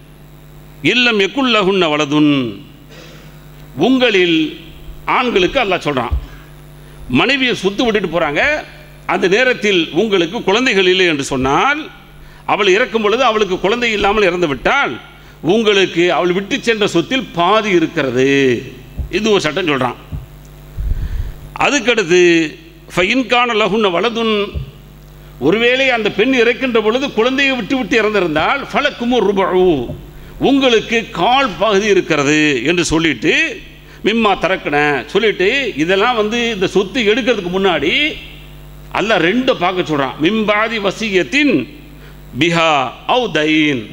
இல்லம் எக்குல்லகுன்ன வலதுன் உங்களில் ஆண்களுக்கு அல்லாஹ் சொல்கிறான் மனைவியை சொத்து விட்டுட்டு போகிறாங்க அந்த நேரத்தில் உங்களுக்கு குழந்தைகள் இல்லை என்று சொன்னால் அவள் இறக்கும் பொழுது அவளுக்கு குழந்தை இல்லாமல் இறந்து விட்டால் உங்களுக்கு அவள் விட்டு சென்ற சொத்தில் பாதி இருக்கிறது இது ஒரு சட்டம் சொல்கிறான் அதுக்கடுத்து ஃபைன்கான லகுன்ன வலதுன் ஒருவேளை அந்த பெண் இறக்கின்ற பொழுது குழந்தையை விட்டு விட்டு இறந்திருந்தால் ஃபலக்கும் ரூபாவு உங்களுக்கு கால் பகுதி இருக்கிறது என்று சொல்லிட்டு மிம்மா திறக்கின சொல்லிட்டு இதெல்லாம் வந்து இந்த சொத்து எடுக்கிறதுக்கு முன்னாடி அல்ல ரெண்டு பார்க்க சொல்கிறான் மிம்பாதி வசியத்தின் பிஹா அவு தைன்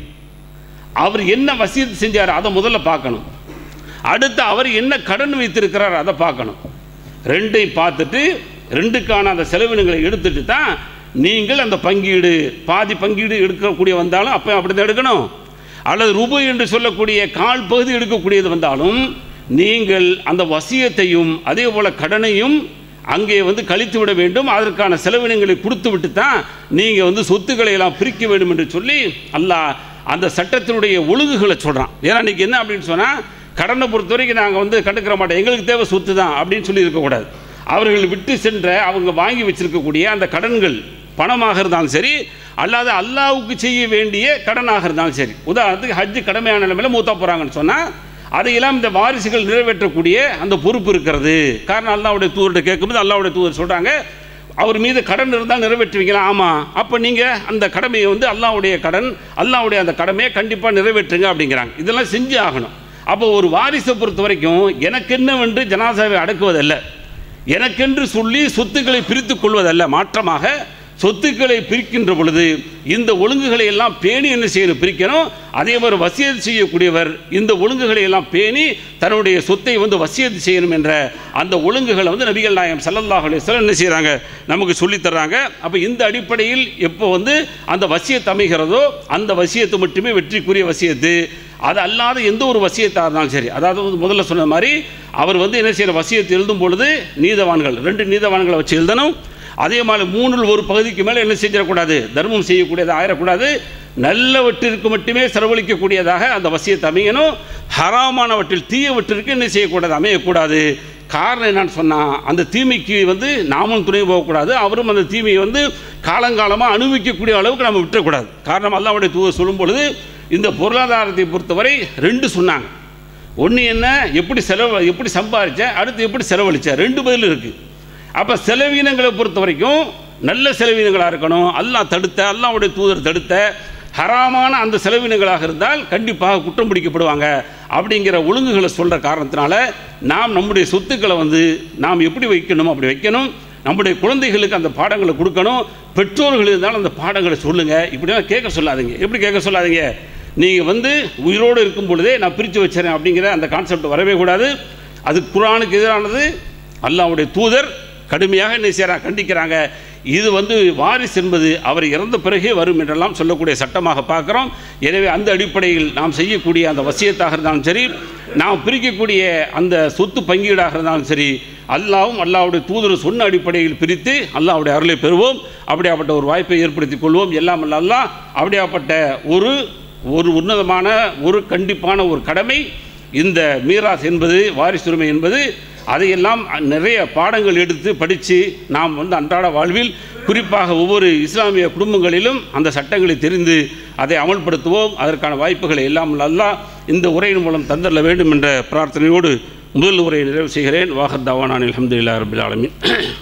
அவர் என்ன வசியத்து செஞ்சார் அதை முதல்ல பார்க்கணும் அடுத்து அவர் என்ன கடன் வைத்திருக்கிறார் அதை பார்க்கணும் ரெண்டையும் பார்த்துட்டு ரெண்டுக்கான அந்த செலவினங்களை எடுத்துட்டு தான் நீங்கள் அந்த பங்கீடு பாதி பங்கீடு எடுக்கக்கூடிய வந்தாலும் அப்போ அப்படி தான் எடுக்கணும் அல்லது ரூபாய் என்று சொல்லக்கூடிய கால் பகுதி எடுக்கக்கூடியது வந்தாலும் நீங்கள் அந்த வசியத்தையும் அதே போல் கடனையும் அங்கே வந்து கழித்து விட வேண்டும் அதற்கான செலவினங்களை கொடுத்து விட்டு தான் நீங்கள் வந்து சொத்துக்களை எல்லாம் பிரிக்க வேண்டும் என்று சொல்லி அல்லாஹ் அந்த சட்டத்தினுடைய ஒழுங்குகளை சொல்கிறான் ஏன்னா இன்றைக்கி என்ன அப்படின்னு சொன்னால் கடனை பொறுத்த வரைக்கும் நாங்கள் வந்து கண்டுக்கிற மாட்டோம் எங்களுக்கு தேவை சொத்து தான் அப்படின்னு சொல்லி இருக்கக்கூடாது அவர்கள் விட்டு சென்ற அவங்க வாங்கி வச்சிருக்கக்கூடிய அந்த கடன்கள் பணமாக இருந்தாலும் சரி அல்லாத அல்லாவுக்கு செய்ய வேண்டிய கடனாக இருந்தாலும் சரி உதாரணத்துக்கு ஹஜ்ஜு கடமையான நிலைமையில் மூத்தா போகிறாங்கன்னு சொன்னால் அதையெல்லாம் இந்த வாரிசுகள் நிறைவேற்றக்கூடிய அந்த பொறுப்பு இருக்கிறது காரணம் அல்லாவுடைய தூதர்கிட்ட கேட்கும்போது அல்லாவுடைய தூதர் சொல்கிறாங்க அவர் மீது கடன் இருந்தால் நிறைவேற்றுவீங்களா ஆமாம் அப்போ நீங்கள் அந்த கடமையை வந்து அல்லாவுடைய கடன் அல்லாவுடைய அந்த கடமையை கண்டிப்பாக நிறைவேற்றுங்க அப்படிங்கிறாங்க இதெல்லாம் செஞ்சு ஆகணும் அப்போ ஒரு வாரிசை பொறுத்த வரைக்கும் எனக்கு என்னவென்று ஜனாசாவை அடக்குவதல்ல எனக்கென்று சொல்லி சொத்துக்களை பிரித்து கொள்வதல்ல மாற்றமாக சொத்துக்களை பிரிக்கின்ற பொழுது இந்த ஒழுங்குகளை எல்லாம் பேணி என்ன செய்யணும் பிரிக்கணும் அதே மாதிரி வசியத்து செய்யக்கூடியவர் இந்த ஒழுங்குகளை எல்லாம் பேணி தன்னுடைய சொத்தை வந்து வசியத்து செய்யணும் என்ற அந்த ஒழுங்குகளை வந்து நபிகள் நாயம் ஸல்லல்லாஹு அலைஹி வஸல்லம் என்ன செய்கிறாங்க நமக்கு சொல்லித் தர்றாங்க அப்போ இந்த அடிப்படையில் எப்போ வந்து அந்த வசியத்து அமைகிறதோ அந்த வசியத்து மட்டுமே வெற்றிக்குரிய வசியத்து அது அல்லாத எந்த ஒரு வசியத்தாக இருந்தாலும் சரி அதாவது வந்து முதல்ல சொன்ன மாதிரி அவர் வந்து என்ன செய்யற வசியத்தை எழுதும் பொழுது நீதவான்கள் ரெண்டு நீதவான்களை வச்சு எழுதணும் அதே மாதிரி மூணில் ஒரு பகுதிக்கு மேலே என்ன செஞ்சிடக்கூடாது தர்மம் செய்யக்கூடியது ஆயிடக்கூடாது நல்லவற்றிற்கு மட்டுமே செலவழிக்கக்கூடியதாக அந்த வசியத்தை அமையணும் ஹராமானவற்றில் தீயவற்றிற்கு என்ன செய்யக்கூடாது அமையக்கூடாது காரணம் என்னன்னு சொன்னால் அந்த தீமைக்கு வந்து நாமும் துணை போகக்கூடாது அவரும் அந்த தீமையை வந்து காலங்காலமாக அனுபவிக்கக்கூடிய அளவுக்கு நம்ம விட்டுறக்கூடாது காரணம் அல்லாவுடைய தூதர் சொல்லும் பொழுது இந்த பொருளாதாரத்தை பொறுத்தவரை ரெண்டு சொன்னாங்க ஒன்று என்ன எப்படி செலவு எப்படி சம்பாதிச்ச அடுத்து எப்படி செலவழிச்ச ரெண்டு பதில் இருக்குது அப்போ செலவீனங்களை பொறுத்த வரைக்கும் நல்ல செலவீனங்களாக இருக்கணும் அல்லாஹ் தடுத்த அல்லாவுடைய தூதர் தடுத்த ஹராமான அந்த செலவினங்களாக இருந்தால் கண்டிப்பாக குற்றம் பிடிக்கப்படுவாங்க அப்படிங்கிற ஒழுங்குகளை சொல்கிற காரணத்தினால நாம் நம்முடைய சொத்துக்களை வந்து நாம் எப்படி வைக்கணும் அப்படி வைக்கணும் நம்முடைய குழந்தைகளுக்கு அந்த பாடங்களை கொடுக்கணும் பெற்றோர்கள் இருந்தாலும் அந்த பாடங்களை சொல்லுங்கள் இப்படிலாம் கேட்க சொல்லாதீங்க எப்படி கேட்க சொல்லாதீங்க நீங்கள் வந்து உயிரோடு இருக்கும் பொழுதே நான் பிரித்து வச்சுறேன் அப்படிங்கிற அந்த கான்செப்ட் வரவே கூடாது அது குரானுக்கு எதிரானது அல்லாவுடைய தூதர் கடுமையாக என்ன செய்கிறாங்க கண்டிக்கிறாங்க இது வந்து வாரிசு என்பது அவர் இறந்த பிறகே வரும் என்றெல்லாம் சொல்லக்கூடிய சட்டமாக பார்க்குறோம் எனவே அந்த அடிப்படையில் நாம் செய்யக்கூடிய அந்த வசியத்தாக இருந்தாலும் சரி நாம் பிரிக்கக்கூடிய அந்த சொத்து பங்கீடாக இருந்தாலும் சரி அல்லாவும் அல்லாவுடைய தூதர் சொன்ன அடிப்படையில் பிரித்து அல்லாவுடைய அருளை பெறுவோம் அப்படியாப்பட்ட ஒரு வாய்ப்பை ஏற்படுத்தி கொள்வோம் எல்லாம் அல்ல அல்லாஹ் அப்படியாப்பட்ட ஒரு ஒரு உன்னதமான ஒரு கண்டிப்பான ஒரு கடமை இந்த மீராஸ் என்பது வாரிசுரிமை என்பது அதையெல்லாம் நிறைய பாடங்கள் எடுத்து படித்து நாம் வந்து அன்றாட வாழ்வில் குறிப்பாக ஒவ்வொரு இஸ்லாமிய குடும்பங்களிலும் அந்த சட்டங்களை தெரிந்து அதை அமல்படுத்துவோம் அதற்கான வாய்ப்புகளை எல்லாம் அல்லாஹ் இந்த உரையின் மூலம் தந்தரல வேண்டும் என்ற பிரார்த்தனையோடு முதல் உரையை நிறைவு செய்கிறேன் வாஹர் தவானான் அலமதுல்லா ரபில் ஆலமின்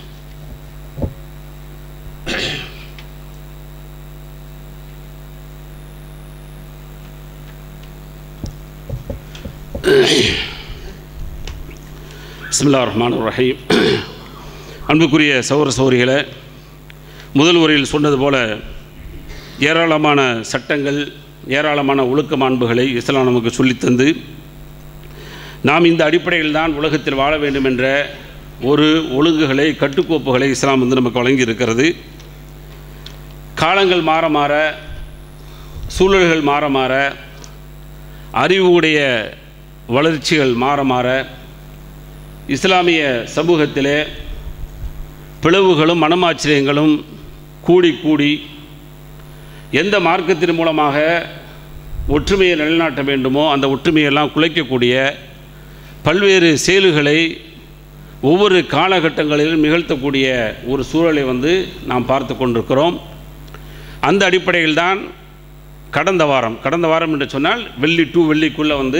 பிஸ்மில்லா ரஹ்மான் ரஹீம் அன்புக்குரிய சௌர சௌரிகளை முதல் உரையில் சொன்னது போல ஏராளமான சட்டங்கள் ஏராளமான ஒழுக்க மாண்புகளை இஸ்லாம் நமக்கு சொல்லித்தந்து நாம் இந்த அடிப்படையில் தான் உலகத்தில் வாழ வேண்டும் என்ற ஒரு ஒழுங்குகளை கட்டுக்கோப்புகளை இஸ்லாம் வந்து நமக்கு வழங்கி இருக்கிறது காலங்கள் மாற மாற சூழல்கள் மாற மாற அறிவுடைய வளர்ச்சிகள் மாற மாற இஸ்லாமிய சமூகத்திலே பிளவுகளும் மனமாச்சரியங்களும் கூடி கூடி எந்த மார்க்கத்தின் மூலமாக ஒற்றுமையை நிலைநாட்ட வேண்டுமோ அந்த ஒற்றுமையெல்லாம் குலைக்கக்கூடிய பல்வேறு செயல்களை ஒவ்வொரு காலகட்டங்களிலும் நிகழ்த்தக்கூடிய ஒரு சூழலை வந்து நாம் பார்த்து கொண்டிருக்கிறோம் அந்த அடிப்படையில் தான் கடந்த வாரம் கடந்த வாரம் என்று சொன்னால் வெள்ளி டூ வெள்ளிக்குள்ளே வந்து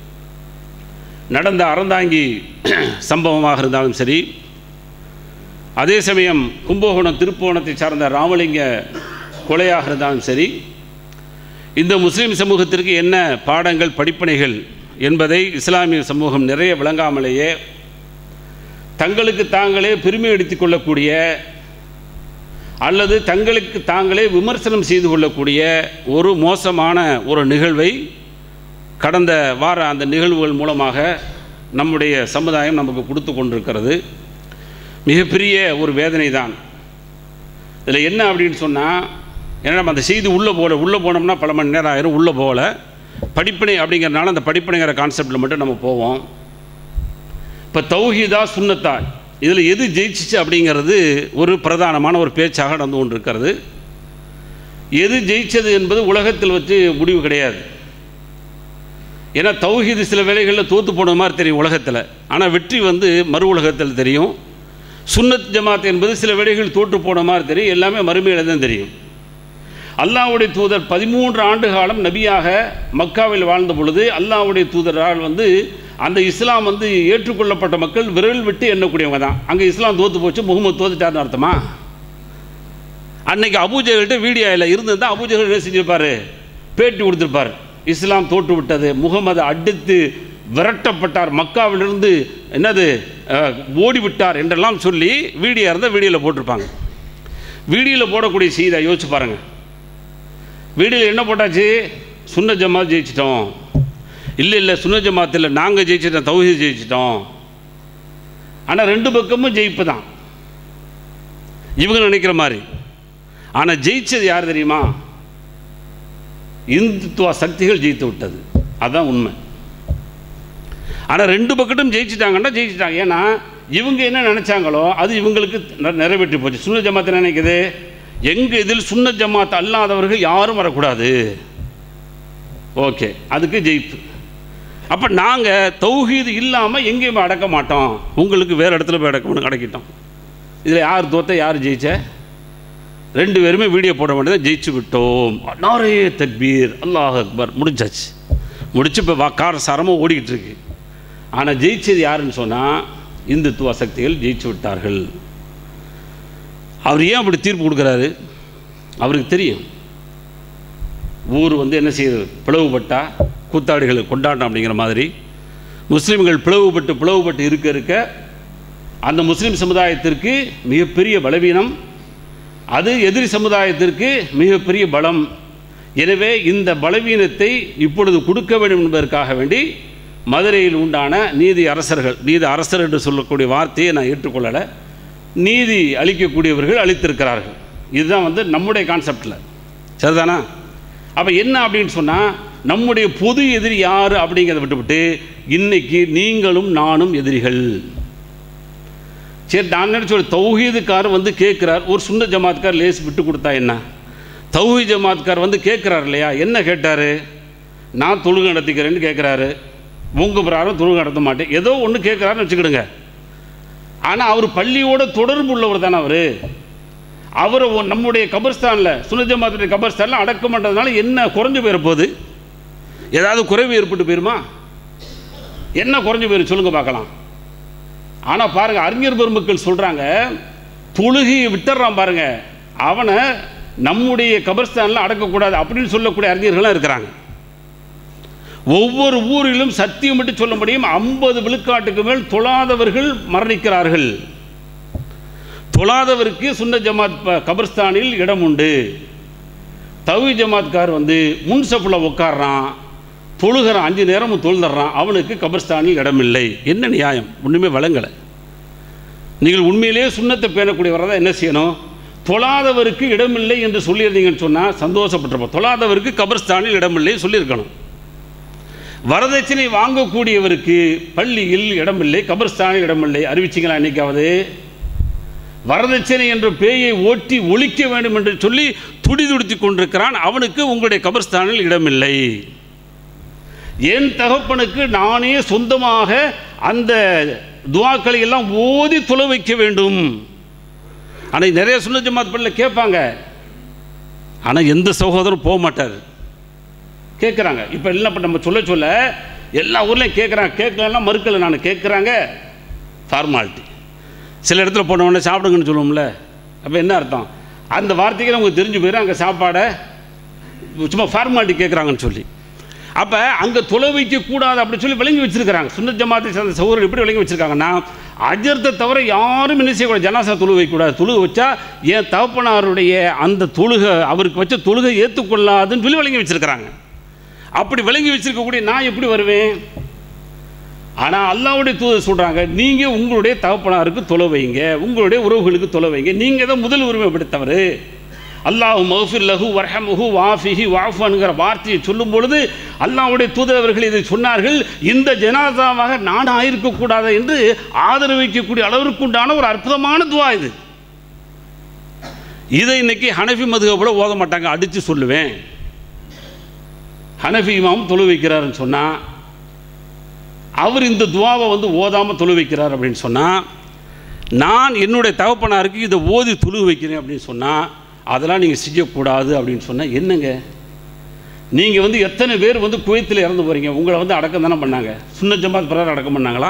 நடந்த அறந்தாங்கி சம்பவமாக இருந்தாலும் சரி அதே சமயம் கும்பகோணம் திருப்புவனத்தை சார்ந்த ராமலிங்க கொலையாக இருந்தாலும் சரி இந்த முஸ்லீம் சமூகத்திற்கு என்ன பாடங்கள் படிப்பனைகள் என்பதை இஸ்லாமிய சமூகம் நிறைய விளங்காமலேயே தங்களுக்கு தாங்களே பெருமை எடுத்துக் கொள்ளக்கூடிய அல்லது தங்களுக்கு தாங்களே விமர்சனம் செய்து கொள்ளக்கூடிய ஒரு மோசமான ஒரு நிகழ்வை கடந்த வார அந்த நிகழ்வுகள் மூலமாக நம்முடைய சமுதாயம் நமக்கு கொடுத்து கொண்டிருக்கிறது மிகப்பெரிய ஒரு வேதனை தான் இதில் என்ன அப்படின்னு சொன்னால் ஏன்னா நம்ம அந்த செய்தி உள்ளே போகல உள்ளே போனோம்னா பல மணி நேரம் ஆயிரும் உள்ளே போகல படிப்பினை அப்படிங்கிறனால அந்த படிப்பினைங்கிற கான்செப்டில் மட்டும் நம்ம போவோம் இப்போ தௌஹீதா சுன்னத்தா இதில் எது ஜெயிச்சிச்சு அப்படிங்கிறது ஒரு பிரதானமான ஒரு பேச்சாக நடந்து கொண்டிருக்கிறது எது ஜெயிச்சது என்பது உலகத்தில் வச்சு முடிவு கிடையாது ஏன்னா தௌஹீது சில வேளைகளில் தோற்று போன மாதிரி தெரியும் உலகத்தில் ஆனால் வெற்றி வந்து மறு உலகத்தில் தெரியும் சுன்னத் ஜமாத் என்பது சில வேளைகள் தோற்று போன மாதிரி தெரியும் எல்லாமே மறுமையில் தான் தெரியும் அல்லாஹ்வுடைய தூதர் பதிமூன்று ஆண்டு காலம் நபியாக மக்காவில் வாழ்ந்த பொழுது அல்லாஹ்வுடைய தூதரால் வந்து அந்த இஸ்லாம் வந்து ஏற்றுக்கொள்ளப்பட்ட மக்கள் விரல் விட்டு எண்ணக்கூடியவங்க தான் அங்கே இஸ்லாம் தோற்று போச்சு முகமது தோத்துட்டார்னு அர்த்தமா அன்னைக்கு அபூஜகல்கிட்ட வீடியோவில் இருந்திருந்தால் அபூஜகல் என்ன செஞ்சிருப்பார் பேட்டி கொடுத்துருப்பார் இஸ்லாம் தோற்று விட்டது முகமது அடுத்து விரட்டப்பட்டார் மக்காவிலிருந்து என்னது அஹ், ஓடிவிட்டார் என்றெல்லாம் சொல்லி வீடியோ இருந்தால் வீடியோவில் போட்டிருப்பாங்க வீடியோவில் போடக்கூடிய செய்தியை யோசிச்சு பாருங்கள் வீடியோவில் என்ன போட்டாச்சு சுன்ன ஜமாத் ஜெயிச்சிட்டோம் இல்லை இல்லை சுன்ன ஜமாத் இல்லை நாங்கள் ஜெயிச்சிட்டோம் தௌஹீத் ஜெயிச்சிட்டோம் ஆனால் ரெண்டு பக்கமும் ஜெயிப்பு தான் இவங்க நினைக்கிற மாதிரி ஆனால் ஜெயிச்சது யார் தெரியுமா இந்துத்துவ சக்திகள் ஜெயித்து விட்டது அதுதான் உண்மை ஆனால் ரெண்டு பக்கட்டும் ஜெயிச்சிட்டாங்கன்னா ஜெயிச்சிட்டாங்க ஏன்னா இவங்க என்ன நினச்சாங்களோ அது இவங்களுக்கு நெ- நிறைவேற்றி போச்சு சுன்ன ஜமாத் என்ன நினைக்குது எங்கள் இதில் சுன்ன ஜமாத் அல்லாதவர்கள் யாரும் வரக்கூடாது ஓகே அதுக்கு ஜெயிப்பு அப்போ நாங்கள் தௌஹீது இல்லாமல் எங்கேயுமே அடக்க மாட்டோம் உங்களுக்கு வேறு இடத்துல போய் அடக்கணும்னு கிடைக்கிட்டோம் இதில் யார் தோத்த யார் ஜெயிச்ச ரெண்டு பேருமே வீடியோ போட வேண்டியதை ஜெயிச்சு விட்டோம் நாரே தக்பீர் அல்லாஹ் அக்பர் முடிஞ்சாச்சு முடிச்சு இப்போ வா கார சரமாக ஓடிக்கிட்டு இருக்கு ஆனால் ஜெயிச்சது யாருன்னு சொன்னால் இந்துத்துவ சக்திகள் ஜெயிச்சு விட்டார்கள் அவர் ஏன் அப்படி தீர்ப்பு கொடுக்குறாரு அவருக்கு தெரியும் ஊர் வந்து என்ன செய்யுது பிளவுபட்டா கூத்தாடிகளை கொண்டாட்டம் அப்படிங்கிற மாதிரி முஸ்லீம்கள் பிளவுபட்டு பிளவுபட்டு இருக்க இருக்க அந்த முஸ்லீம் சமுதாயத்திற்கு மிகப்பெரிய பலவீனம் அது எதிரி சமுதாயத்திற்கு மிகப்பெரிய பலம் எனவே இந்த பலவீனத்தை இப்பொழுது கொடுக்க வேண்டும் என்பதற்காக வேண்டி மதுரையில் உண்டான நீதி அரசர்கள் நீதி அரசர் என்று சொல்லக்கூடிய வார்த்தையை நான் ஏற்றுக்கொள்ளலை நீதி அளிக்கக்கூடியவர்கள் அளித்திருக்கிறார்கள் இதுதான் வந்து நம்முடைய கான்செப்டில் சரிதானா அப்போ என்ன அப்படின்னு சொன்னால் நம்முடைய பொது எதிரி யார் அப்படிங்கிறத விட்டுவிட்டு இன்னைக்கு நீங்களும் நானும் எதிரிகள் சரி நான் நினச்ச ஒரு தௌஹீதுக்கார் வந்து கேட்குறார் ஒரு சுன்ன ஜமாத்கார் லேஸ் விட்டு கொடுத்தா என்ன தௌஹீ ஜமாத்கார் வந்து கேட்குறார் இல்லையா என்ன கேட்டார் நான் தொழுகை நடத்திக்கிறேன்னு கேட்குறாரு உங்கள் பிராரம் தொழுகை நடத்த மாட்டேன் ஏதோ ஒன்று கேட்குறாருன்னு வச்சுக்கிடுங்க ஆனால் அவர் பள்ளியோட தொடர்பு உள்ளவர் தானே அவர் அவரை ஒ- நம்முடைய கபர்ஸ்தானில் சுன்ன ஜமாத்துடைய கபர்ஸ்தானில் அடக்கம் பண்ணுறதுனால என்ன குறைஞ்சு போயிட போகுது ஏதாவது குறைவு ஏற்பட்டு போயிருமா என்ன குறைஞ்சு போயிரு சொல்லுங்க பார்க்கலாம் ஆனால் பாருங்க அறிஞர் பெருமக்கள் சொல்கிறாங்க தொழுகையை விட்டுறான் பாருங்க அவனை நம்முடைய கபர்ஸ்தானில் அடக்கக்கூடாது அப்படின்னு சொல்லக்கூடிய அறிஞர்கள்லாம் இருக்கிறாங்க ஒவ்வொரு ஊரிலும் சத்தியம் விட்டு சொல்ல முடியும் ஐம்பது விழுக்காட்டுக்கு மேல் தொழாதவர்கள் மரணிக்கிறார்கள் தொழாதவருக்கு சுன்ன ஜமாத் ப- கபர்ஸ்தானில் இடம் உண்டு தவி ஜமாத்கார் வந்து முன் சப்பில் உட்கார்றான் தொழுகிறான் அஞ்சு நேரமும் தொழுதுறான் அவனுக்கு கபர்ஸ்தானில் இடமில்லை என்ன நியாயம் ஒன்றுமே வழங்கலை நீங்கள் உண்மையிலேயே சுண்ணத்தை பேணக்கூடியவரை தான் என்ன செய்யணும் தொழாதவருக்கு இடமில்லை என்று சொல்லியிருந்தீங்கன்னு சொன்னால் சந்தோஷப்பட்டிருப்போம் தொழாதவருக்கு கபர்ஸ்தானில் இடமில்லை சொல்லியிருக்கணும் வரதட்சணை வாங்கக்கூடியவருக்கு பள்ளியில் இடமில்லை கபர்ஸ்தானில் இடமில்லை அறிவிச்சிங்களா என்னைக்காவது வரதட்சணை என்ற பேயை ஓட்டி ஒழிக்க வேண்டும் என்று சொல்லி துடிதுடித்துக் கொண்டிருக்கிறான் அவனுக்கு உங்களுடைய கபர்ஸ்தானில் இடமில்லை என் தகப்பனுக்கு நானே சொந்தமாக அந்த துவாக்களை எல்லாம் ஓதி தொலை வைக்க வேண்டும் ஆனால் நிறைய சுன்ன ஜமாத் பள்ளியில் கேட்பாங்க ஆனால் எந்த சகோதரரும் போக மாட்டார் கேட்குறாங்க இப்போ என்ன பண்ண நம்ம சொல்ல சொல்ல எல்லா ஊர்லேயும் கேட்குறாங்க கேட்கலாம் மறுக்கலை நான் கேட்குறாங்க ஃபார்மாலிட்டி சில இடத்துல போன உடனே சாப்பிடுங்கன்னு சொல்லுவோம்ல அப்போ என்ன அர்த்தம் அந்த வார்த்தைக்கு நமக்கு தெரிஞ்சு போயிடும் அங்கே சாப்பாடை சும்மா ஃபார்மாலிட்டி கேட்குறாங்கன்னு சொல்லி அப்போ அங்கே தொலை வைக்கக்கூடாது அப்படி சொல்லி விளங்கி வச்சிருக்கிறாங்க சுன்ன ஜமாத்தை சேர்ந்த சகோதரர் எப்படி விளங்கி வச்சிருக்காங்கன்னா அஜர்த்தை தவிர யாரும் என்ன செய்யக்கூடாது ஜனாசா தொழு வைக்கக்கூடாது தொழுகை வச்சா என் தகப்பனாருடைய அந்த தொழுகை அவருக்கு வச்ச தொழுகை ஏற்றுக்கொள்ளாதுன்னு சொல்லி விளங்கி வச்சிருக்கிறாங்க அப்படி விளங்கி வச்சிருக்கக்கூடிய நான் எப்படி வருவேன் ஆனால் அல்லாவுடைய தூதர் சொல்கிறாங்க நீங்கள் உங்களுடைய தகப்பனாருக்கு தொலை வைங்க உங்களுடைய உறவுகளுக்கு தொலை வைங்க நீங்கள் தான் முதல் உரிமை படுத்தவர் அல்லாஹ் மஹஃபிர் லஹு வர்ஹமுஹு வாஃபிஹி வாஃபுங்கிற வார்த்தையை சொல்லும் பொழுது அல்லாஹ்வுடைய தூதர் அவர்கள் இதை சொன்னார்கள் இந்த ஜனாதாவாக நான் ஆயிருக்கக்கூடாது என்று ஆதரவு வைக்கக்கூடிய அளவிற்கு உண்டான ஒரு அற்புதமான துவா இது இதை இன்னைக்கு ஹனஃபி மதுகப்பட ஓத மாட்டாங்க அடித்து சொல்லுவேன் ஹனஃபி இமாம் தொழு வைக்கிறாருன்னு சொன்னால் அவர் இந்த துவாவை வந்து ஓதாமல் தொழு வைக்கிறார் அப்படின்னு சொன்னால் நான் என்னுடைய தகப்பனாருக்கு இதை ஓதி தொழு வைக்கிறேன் அப்படின்னு சொன்னால் அதெல்லாம் நீங்கள் செய்யக்கூடாது அப்படின்னு சொன்னால் என்னங்க நீங்கள் வந்து எத்தனை பேர் வந்து குவைத்தில் இறந்து போகிறீங்க உங்களை வந்து அடக்கம் தானே பண்ணாங்க சுன்ன ஜமாத் பிரகாரம் அடக்கம் பண்ணாங்களா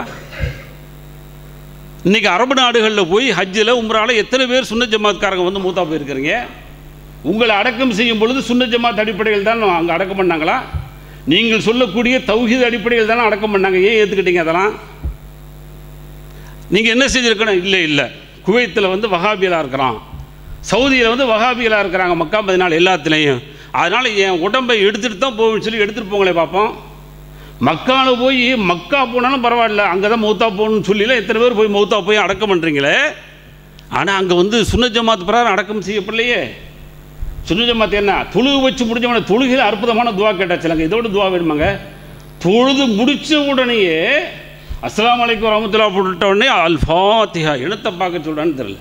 இன்றைக்கி அரபு நாடுகளில் போய் ஹஜ்ஜில் உம்ரால எத்தனை பேர் சுன்ன ஜமாத்காரங்க வந்து மூத்தா போயிருக்கிறீங்க உங்களை அடக்கம் செய்யும் பொழுது சுன்ன ஜமாத் அடிப்படையில் தான் அங்கே அடக்கம் பண்ணாங்களா நீங்கள் சொல்லக்கூடிய தௌஹீத் அடிப்படையில் தானே அடக்கம் பண்ணாங்க ஏன் ஏற்றுக்கிட்டீங்க அதெல்லாம் நீங்கள் என்ன செஞ்சுருக்கணும் இல்லை இல்லை குவைத்தில் வந்து வஹாபியலாக இருக்கிறான் சவுதியில் வந்து வஹாபியலாக இருக்கிறாங்க மக்கா பதினாலு எல்லாத்துலேயும் அதனால் என் உடம்பை எடுத்துகிட்டு தான் போவேன்னு சொல்லி எடுத்துகிட்டு போங்களே பார்ப்போம் மக்காவில் போய் மக்கா போனாலும் பரவாயில்ல அங்கே தான் மௌத்தா போகணும்னு சொல்லில எத்தனை பேர் போய் மௌத்தா போய் அடக்கம் பண்ணுறீங்களே ஆனால் அங்கே வந்து சுன்ன ஜமாத் பிரகாரம் அடக்கம் செய்யப்படலையே சுன்ன ஜமாத் என்ன தொழுகு வச்சு முடிஞ்சவன தொழுகையில் அற்புதமான துவா கேட்டாச்சுலங்க இதோட துவா வேணுமாங்க தொழுது முடித்த உடனேயே அஸ்ஸலாமு அலைக்கும் வரமத்துல்லா போட்டுட்ட உடனே அல் ஃபாத்திஹா இனத்தை பார்க்க சொல்கிறான்னு தெரியல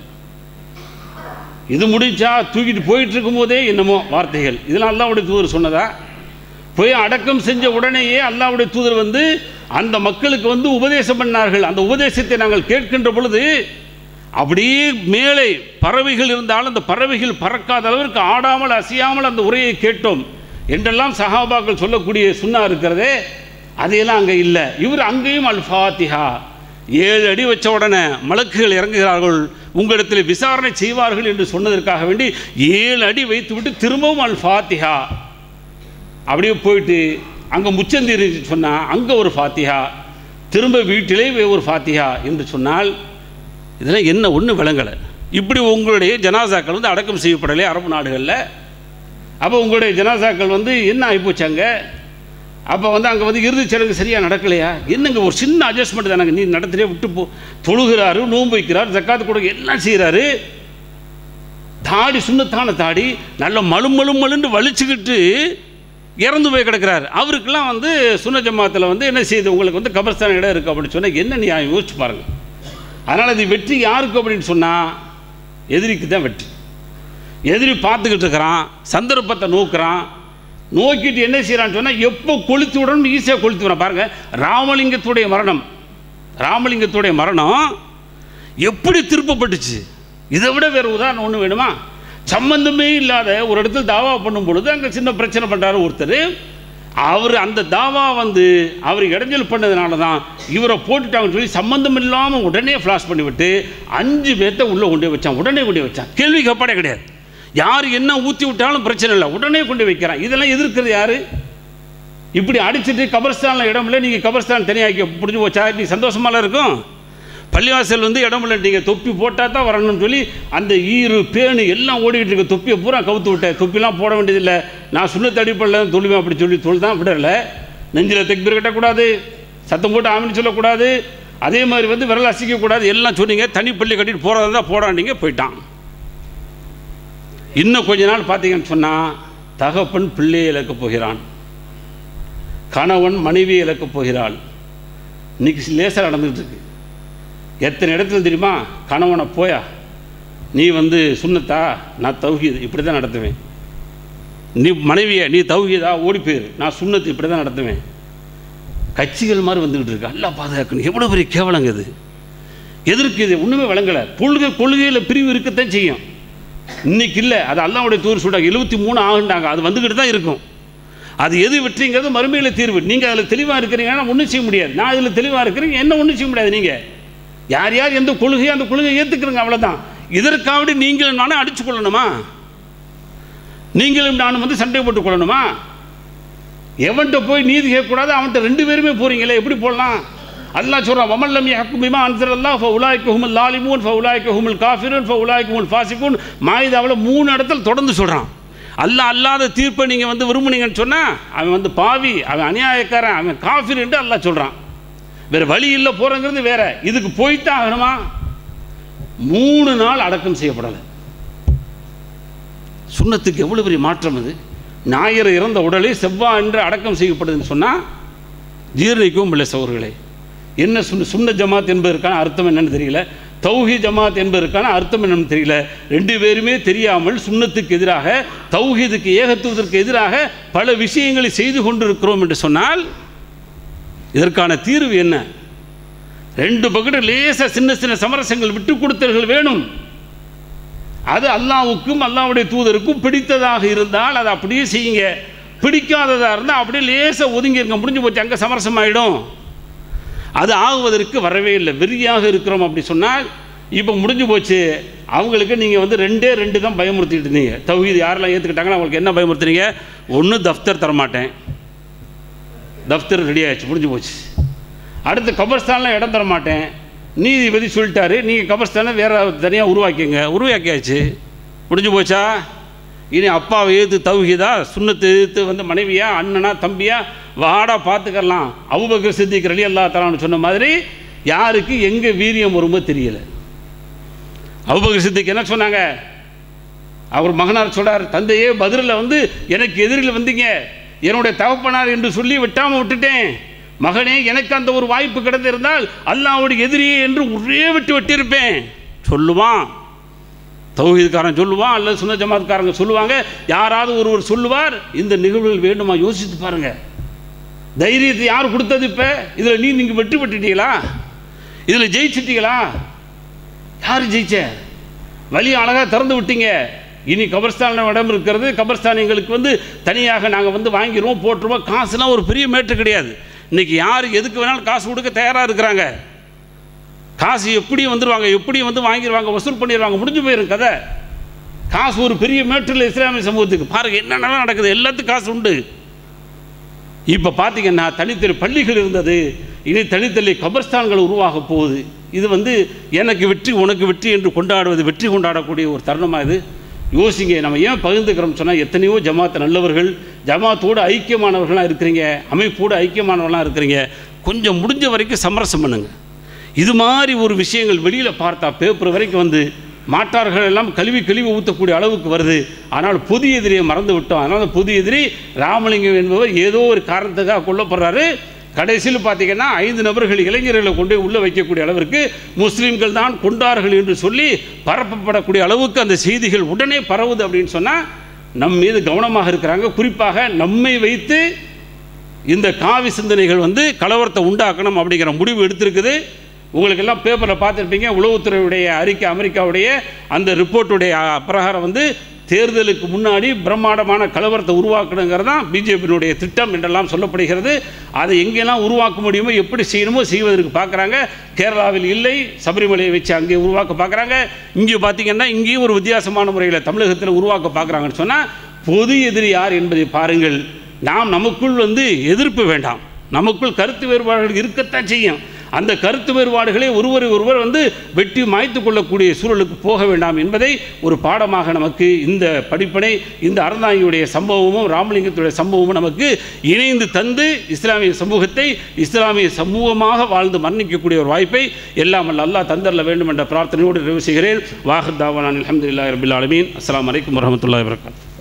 இது முடிச்சா தூக்கிட்டு போயிட்டு இருக்கும்போதே என்னமோ வார்த்தைகள் இதெல்லாம் அல்லாவுடைய தூதர் சொன்னதா போய் அடக்கம் செஞ்ச உடனேயே அல்லாவுடைய தூதர் வந்து அந்த மக்களுக்கு வந்து உபதேசம் பண்ணார்கள் அந்த உபதேசத்தை நாங்கள் கேட்கின்ற பொழுது அப்படியே மேலே பறவைகள் இருந்தாலும் அந்த பறவைகள் பறக்காத அளவிற்கு ஆடாமல் அசையாமல் அந்த உரையை கேட்டோம் என்றெல்லாம் சஹாபாக்கள் சொல்லக்கூடிய சுண்ணா இருக்கிறதே அதையெல்லாம் அங்கே இல்லை இவர் அங்கேயும் அல் ஃபாத்திஹா ஏழு அடி வச்ச உடனே மலக்குகள் இறங்குகிறார்கள் உங்களிடத்தில் விசாரணை செய்வார்கள் என்று சொன்னதற்காக வேண்டி ஏழு அடி வைத்துவிட்டு திரும்பவும் அல் ஃபாத்திஹா அப்படியே போயிட்டு அங்கே முச்சந்தீர் சொன்னால் அங்கே ஒரு ஃபாத்திஹா திரும்ப வீட்டிலே ஒரு ஃபாத்திஹா என்று சொன்னால் இதெல்லாம் என்ன ஒன்று விளங்கலை இப்படி உங்களுடைய ஜனாசாக்கள் வந்து அடக்கம் செய்யப்படலையே அரபு நாடுகளில் அப்போ உங்களுடைய ஜனாசாக்கள் வந்து என்ன ஆகிப்போச்சாங்க அப்போ வந்து அங்கே வந்து இறுதிச் சடங்கு சரியாக நடக்கலையா என்னங்க ஒரு சின்ன அட்ஜஸ்ட்மெண்ட் தானங்க நீ நடத்திலே விட்டு போ தொழுகிறாரு நோன்பு வைக்கிறார் ஜக்காத்து கொடுக்க எல்லாம் செய்கிறாரு தாடி சுண்ணத்தான தாடி நல்ல மலு மலு மலுன்னு வலிச்சுக்கிட்டு இறந்து போய் கிடக்கிறார் அவருக்கெல்லாம் வந்து சுன்ன ஜமாத்தில் வந்து என்ன செய்யுது உங்களுக்கு வந்து கபர்ஸ்தான் இடம் இருக்குது அப்படின்னு சொன்னால் என்ன நீ யோசிச்சு பாருங்கள் அதனால் இது வெற்றி யாருக்கு அப்படின்னு சொன்னால் எதிரிக்கு தான் வெற்றி எதிரி பார்த்துக்கிட்டு இருக்கிறான் சந்தர்ப்பத்தை நோக்குறான் நோக்கிட்டு என்ன செய்கிறான்னு சொன்னால் எப்போ கொளுத்து விடணும் ஈஸியாக கொளுத்து விட பாருங்கள் ராமலிங்கத்துடைய மரணம் ராமலிங்கத்துடைய மரணம் எப்படி திருப்பப்பட்டுச்சு இதை விட வேறு உதாரணம் ஒன்று வேணுமா சம்பந்தமே இல்லாத ஒரு இடத்துல தாவா பண்ணும் பொழுது அங்கே சின்ன பிரச்சனை பண்ணுறாரு ஒருத்தர் அவர் அந்த தாவா வந்து அவர் இடைஞ்சல் பண்ணதுனால தான் இவரை போட்டுட்டாங்கன்னு சொல்லி சம்மந்தம் இல்லாமல் உடனே ஃப்ளாஷ் பண்ணிவிட்டு அஞ்சு பேர்த்த உள்ளே கொண்டு போய் வச்சான் உடனே கொண்டு போய் வச்சான் கேள்வி கப்பாடே கிடையாது யார் என்ன ஊற்றி விட்டாலும் பிரச்சனை இல்லை உடனே கொண்டு போய் வைக்கிறான் இதெல்லாம் எதிர்க்கிறது யார் இப்படி அடிச்சுட்டு கபர்ஸ்தானில் இடம் இல்லை நீங்கள் கபர்ஸ்தான் தனியாக்கி பிடிச்சி போச்சா நீ சந்தோஷமாலாம் இருக்கும் பள்ளிவாசல் வந்து இடம் இல்லை நீங்கள் தொப்பி போட்டால் தான் வரணும்னு சொல்லி அந்த ஈரு பேணு எல்லாம் ஓடிக்கிட்டு இருக்க தொப்பியை பூரா கவுத்து விட்டேன் தொப்பிலாம் போட வேண்டியதில்லை நான் சுண்ண தடிப்படல தொழுவேன் அப்படி சொல்லி தொழு தான் விடல நெஞ்சில் தெக்பீர் கட்டக்கூடாது சத்தம் போட்டு ஆமின்னு சொல்லக்கூடாது அதே மாதிரி வந்து விரல் அசிக்கக்கூடாது எல்லாம் சொன்னீங்க தனி பள்ளி கட்டிட்டு போகிறதா தான் போடாண்டீங்க போயிட்டான் இன்னும் கொஞ்ச நாள் பார்த்தீங்கன்னு சொன்னால் தகப்பன் பிள்ளையை இழக்கப் போகிறான் கணவன் மனைவியை இழக்கப் போகிறாள் இன்னைக்கு லேசாக நடந்துகிட்டு இருக்கு எத்தனை இடத்துல தெரியுமா கணவனை போயா நீ வந்து சுண்ணத்தா நான் தௌஹீது இப்படி தான் நடத்துவேன் நீ மனைவியை நீ தௌஹீதா ஓடி போயிரு நான் சுண்ணத்து இப்படி தான் நடத்துவேன் கட்சிகள் மாதிரி வந்துக்கிட்டு இருக்கு எல்லாம் பாதுகாக்கணும் எவ்வளோ பெரிய கேவலங்க இது எதற்கு இது ஒன்றுமே விளங்கலை கொள்கை கொள்கையில் பிரிவு இருக்கத்தான் செய்யும் இன்னைக்கு இல்லை அது அல்லாவுடைய தூர் சொல்கிறாங்க எழுபத்தி மூணு ஆகுண்டாங்க அது வந்துக்கிட்டு தான் இருக்கும் அது எது வெற்றிங்கிறது மறுமையில் தீர்வு நீங்கள் அதில் தெளிவாக இருக்கிறீங்கன்னா ஒன்றும் செய்ய முடியாது நான் அதில் தெளிவாக இருக்கிறேன் என்ன ஒன்றும் செய்ய முடியாது நீங்கள் யார் யார் எந்த கொள்கையோ அந்த கொள்கையை ஏற்றுக்கிறங்க அவ்வளோதான் இதற்காவது நீங்களும் நானும் அடிச்சு கொள்ளணுமா நீங்களும் நானும் வந்து சண்டை போட்டுக் கொள்ளணுமா எவன்கிட்ட போய் நீதி கேட்கக்கூடாது அவன்கிட்ட ரெண்டு பேருமே போறீங்களே எப்படி போடலாம் அல்லாஹ் சொல்றான் வமல்லம் யஹ்கும் பிமா அன்சரல்லாஹ் ஃபஉலாயிக ஹுமுல் லாலிமூன் ஃபஉலாயிக ஹுமுல் காஃபிரூன் ஃபஉலாயிக ஹுமுல் ஃபாசிகூன் மாயிதாவில் மூணு இடத்துல தொடர்ந்து சொல்றான் அல்லாஹ் அல்லாத தீர்ப்பை நீங்கள் வந்து விரும்புனீங்கன்னு சொன்னால் அவன் வந்து பாவி அவன் அநியாயக்காரன் அவன் காஃபிர் என்று அல்லாஹ் சொல்கிறான் வேறு வழி இல்லை போகிறங்கிறது வேற இதுக்கு போய்த்தான் ஆகணுமா மூணு நாள் அடக்கம் செய்யப்படலை சுண்ணத்துக்கு எவ்வளோ பெரிய மாற்றம் அது ஞாயிறு இறந்த உடலை செவ்வாய் என்று அடக்கம் செய்யப்படுதுன்னு சொன்னால் ஜீரணிக்கவும் இல்லை சோர்களே என்ன சுன்ன சுன்ன ஜமாத் என்பதற்கான அர்த்தம் என்னன்னு தெரியல தௌஹி ஜமாத் என்பதற்கான அர்த்தம் என்னன்னு தெரியல ரெண்டு பேருமே தெரியாமல் சுன்னத்துக்கு எதிராக தௌஹீதுக்கு ஏகத்துவதற்கு எதிராக பல விஷயங்களை செய்து கொண்டிருக்கிறோம் என்று சொன்னால் இதற்கான தீர்வு என்ன ரெண்டு பக்கத்து லேசாக சின்ன சின்ன சமரசங்கள் விட்டு கொடுத்தல்கள் வேணும் அது அல்லாவுக்கும் அல்லாவுடைய தூதருக்கும் பிடித்ததாக இருந்தால் அதை அப்படியே செய்யுங்க பிடிக்காததாக இருந்தால் அப்படியே லேசாக ஒதுங்கிருங்க முடிஞ்சு போச்சு அங்கே சமரசம் ஆகிடும் அது ஆகுவதற்கு வரவே இல்லை வெறியாக இருக்கிறோம் அப்படி சொன்னால் இப்போ முடிஞ்சு போச்சு அவங்களுக்கு நீங்கள் வந்து ரெண்டே ரெண்டு தான் பயமுறுத்திட்டு இருந்தீங்க தௌஹீது யாரெல்லாம் ஏற்றுக்கிட்டாங்களோ அவங்களுக்கு என்ன பயமுறுத்துனீங்க ஒன்று தஃப்தர் தரமாட்டேன் தஃப்தர் ரெடி ஆயிடுச்சு முடிஞ்சு போச்சு அடுத்து கபர்ஸ்தானில் இடம் தர மாட்டேன் நீதிபதி சொல்லிட்டாரு நீங்கள் கபர்ஸ்தானை வேறு தனியாக உருவாக்கிங்க உருவாக்கியாச்சு முடிஞ்சு போச்சா இனி அப்பாவை எதிர்த்து தௌஹீதா சுண்ணத்தை எதிர்த்து வந்து மனைவியா அண்ணனா தம்பியா வாடா பார்த்துக்கலாம் அவுபக்கர் சித்திக் ரலி அல்லா தலான்னு சொன்ன மாதிரி யாருக்கு எங்கே வீரியம் வருமோ தெரியல அவுபக்கர் சித்திக் என்ன சொன்னாங்க அவர் மகனார் சொல்றார் தந்தையே பதிலில் வந்து எனக்கு எதிரில் வந்தீங்க என்னுடைய தகப்பனார் என்று சொல்லி விட்டாமல் விட்டுட்டேன் மகனே எனக்கு அந்த ஒரு வாய்ப்பு கிடைத்திருந்தால் அல்லாவுடைய எதிரியே என்று ஒரே விட்டு விட்டிருப்பேன் சொல்லுவான் தௌஹீதுக்காரன் சொல்லுவான் அல்லது சுன்ன ஜமாத்காரங்க சொல்லுவாங்க யாராவது ஒருவர் சொல்லுவார் இந்த நிகழ்வுகள் வேண்டுமா யோசித்து பாருங்க தைரியத்தை யார் கொடுத்தது இப்போ இதில் நீ நீங்கள் வெற்றி பெற்றுட்டீங்களா இதில் ஜெயிச்சிட்டீங்களா யார் ஜெயிச்ச வழி அழகாக திறந்து விட்டீங்க இனி கபர்ஸ்தான் இடம் இருக்கிறது கபர்ஸ்தான் எங்களுக்கு வந்து தனியாக நாங்கள் வந்து வாங்கிடுவோம் போட்டுருவோம் காசுலாம் ஒரு பெரிய மேட்ரு கிடையாது இன்றைக்கி யார் எதுக்கு வேணாலும் காசு கொடுக்க தயாராக இருக்கிறாங்க காசு எப்படி வந்துடுவாங்க எப்படி வந்து வாங்கிடுவாங்க வசூல் பண்ணிடுவாங்க முடிஞ்சு போயிடும் கதை காசு ஒரு பெரிய மேட்டில் இஸ்லாமிய சமூகத்துக்கு பாருங்கள் என்னென்னலாம் நடக்குது எல்லாத்துக்கும் காசு உண்டு இப்போ பார்த்தீங்கன்னா தனித்தனி பள்ளிகள் இருந்தது இனி தனித்தனி கபர்ஸ்தான்கள் உருவாக போகுது இது வந்து எனக்கு வெற்றி உனக்கு வெற்றி என்று கொண்டாடுவது வெற்றி கொண்டாடக்கூடிய ஒரு தருணமாக இது யோசிங்க நம்ம ஏன் பகிர்ந்துக்கிறோம் சொன்னால் எத்தனையோ ஜமாத் நல்லவர்கள் ஜமாத்தோடு ஐக்கியமானவர்களாக இருக்கிறீங்க அமைப்போடு ஐக்கியமானவர்களாக இருக்கிறீங்க கொஞ்சம் முடிஞ்ச வரைக்கும் சமரசம் பண்ணுங்க இது மாதிரி ஒரு விஷயங்கள் வெளியில் பார்த்தா பேப்பர் வரைக்கும் வந்து மாட்டார்கள் எல்லாம் கழுவி கழுவி ஊற்றக்கூடிய அளவுக்கு வருது ஆனால் பொது எதிரியை மறந்து விட்டோம் அதனால் பொது எதிரி ராமலிங்கம் என்பவர் ஏதோ ஒரு காரணத்துக்காக கொல்லப்படுறாரு கடைசியில் பார்த்தீங்கன்னா ஐந்து நபர்கள் இளைஞர்களை கொண்டு உள்ளே வைக்கக்கூடிய அளவிற்கு முஸ்லீம்கள் தான் கொண்டார்கள் என்று சொல்லி பரப்பப்படக்கூடிய அளவுக்கு அந்த செய்திகள் உடனே பரவுது அப்படின்னு சொன்னால் நம் மீது கவனமாக இருக்கிறாங்க குறிப்பாக நம்மை வைத்து இந்த காவி சிந்தனைகள் வந்து கலவரத்தை உண்டாக்கணும் அப்படிங்கிற முடிவு எடுத்திருக்குது உங்களுக்கு எல்லாம் பேப்பரில் பார்த்துருப்பீங்க உளவுத்துறையுடைய அறிக்கை அமெரிக்காவுடைய அந்த ரிப்போர்ட்டுடைய பிரகாரம் வந்து தேர்தலுக்கு முன்னாடி பிரம்மாண்டமான கலவரத்தை உருவாக்கணுங்கிறது தான் பிஜேபியினுடைய திட்டம் என்றெல்லாம் சொல்லப்படுகிறது அதை எங்கெல்லாம் உருவாக்க முடியுமோ எப்படி செய்யணுமோ செய்வதற்கு பார்க்குறாங்க கேரளாவில் இல்லை சபரிமலையை வச்சு அங்கே உருவாக்க பார்க்குறாங்க இங்கே பார்த்தீங்கன்னா இங்கேயும் ஒரு வித்தியாசமான முறையில் தமிழகத்தில் உருவாக்க பார்க்குறாங்கன்னு சொன்னால் பொது எதிரி யார் என்பதை பாருங்கள் நாம் நமக்குள் வந்து எதிர்ப்பு வேண்டாம் நமக்குள் கருத்து வேறுபாடுகள் இருக்கத்தான் செய்யும் அந்த கருத்து வேறுபாடுகளை ஒருவரை ஒருவர் வந்து வெட்டி மாய்த்து கொள்ளக்கூடிய சூழலுக்கு போக வேண்டாம் என்பதை ஒரு பாடமாக நமக்கு இந்த படிப்பனை இந்த அறந்தாங்கியுடைய சம்பவமும் ராமலிங்கத்துடைய சம்பவமும் நமக்கு இணைந்து தந்து இஸ்லாமிய சமூகத்தை இஸ்லாமிய சமூகமாக வாழ்ந்து மரணிக்கக்கூடிய ஒரு வாய்ப்பை எல்லாம் அல்ல அல்லாஹ் தந்தரல வேண்டும் என்ற பிரார்த்தனையோடு நிறைவு செய்கிறேன் வாஹர் தாவான் அலமதுல்லா ரபில் ஆலமீன் அஸ்லாம் வலைக்கம் வரமத்துல்லா வரகாத்து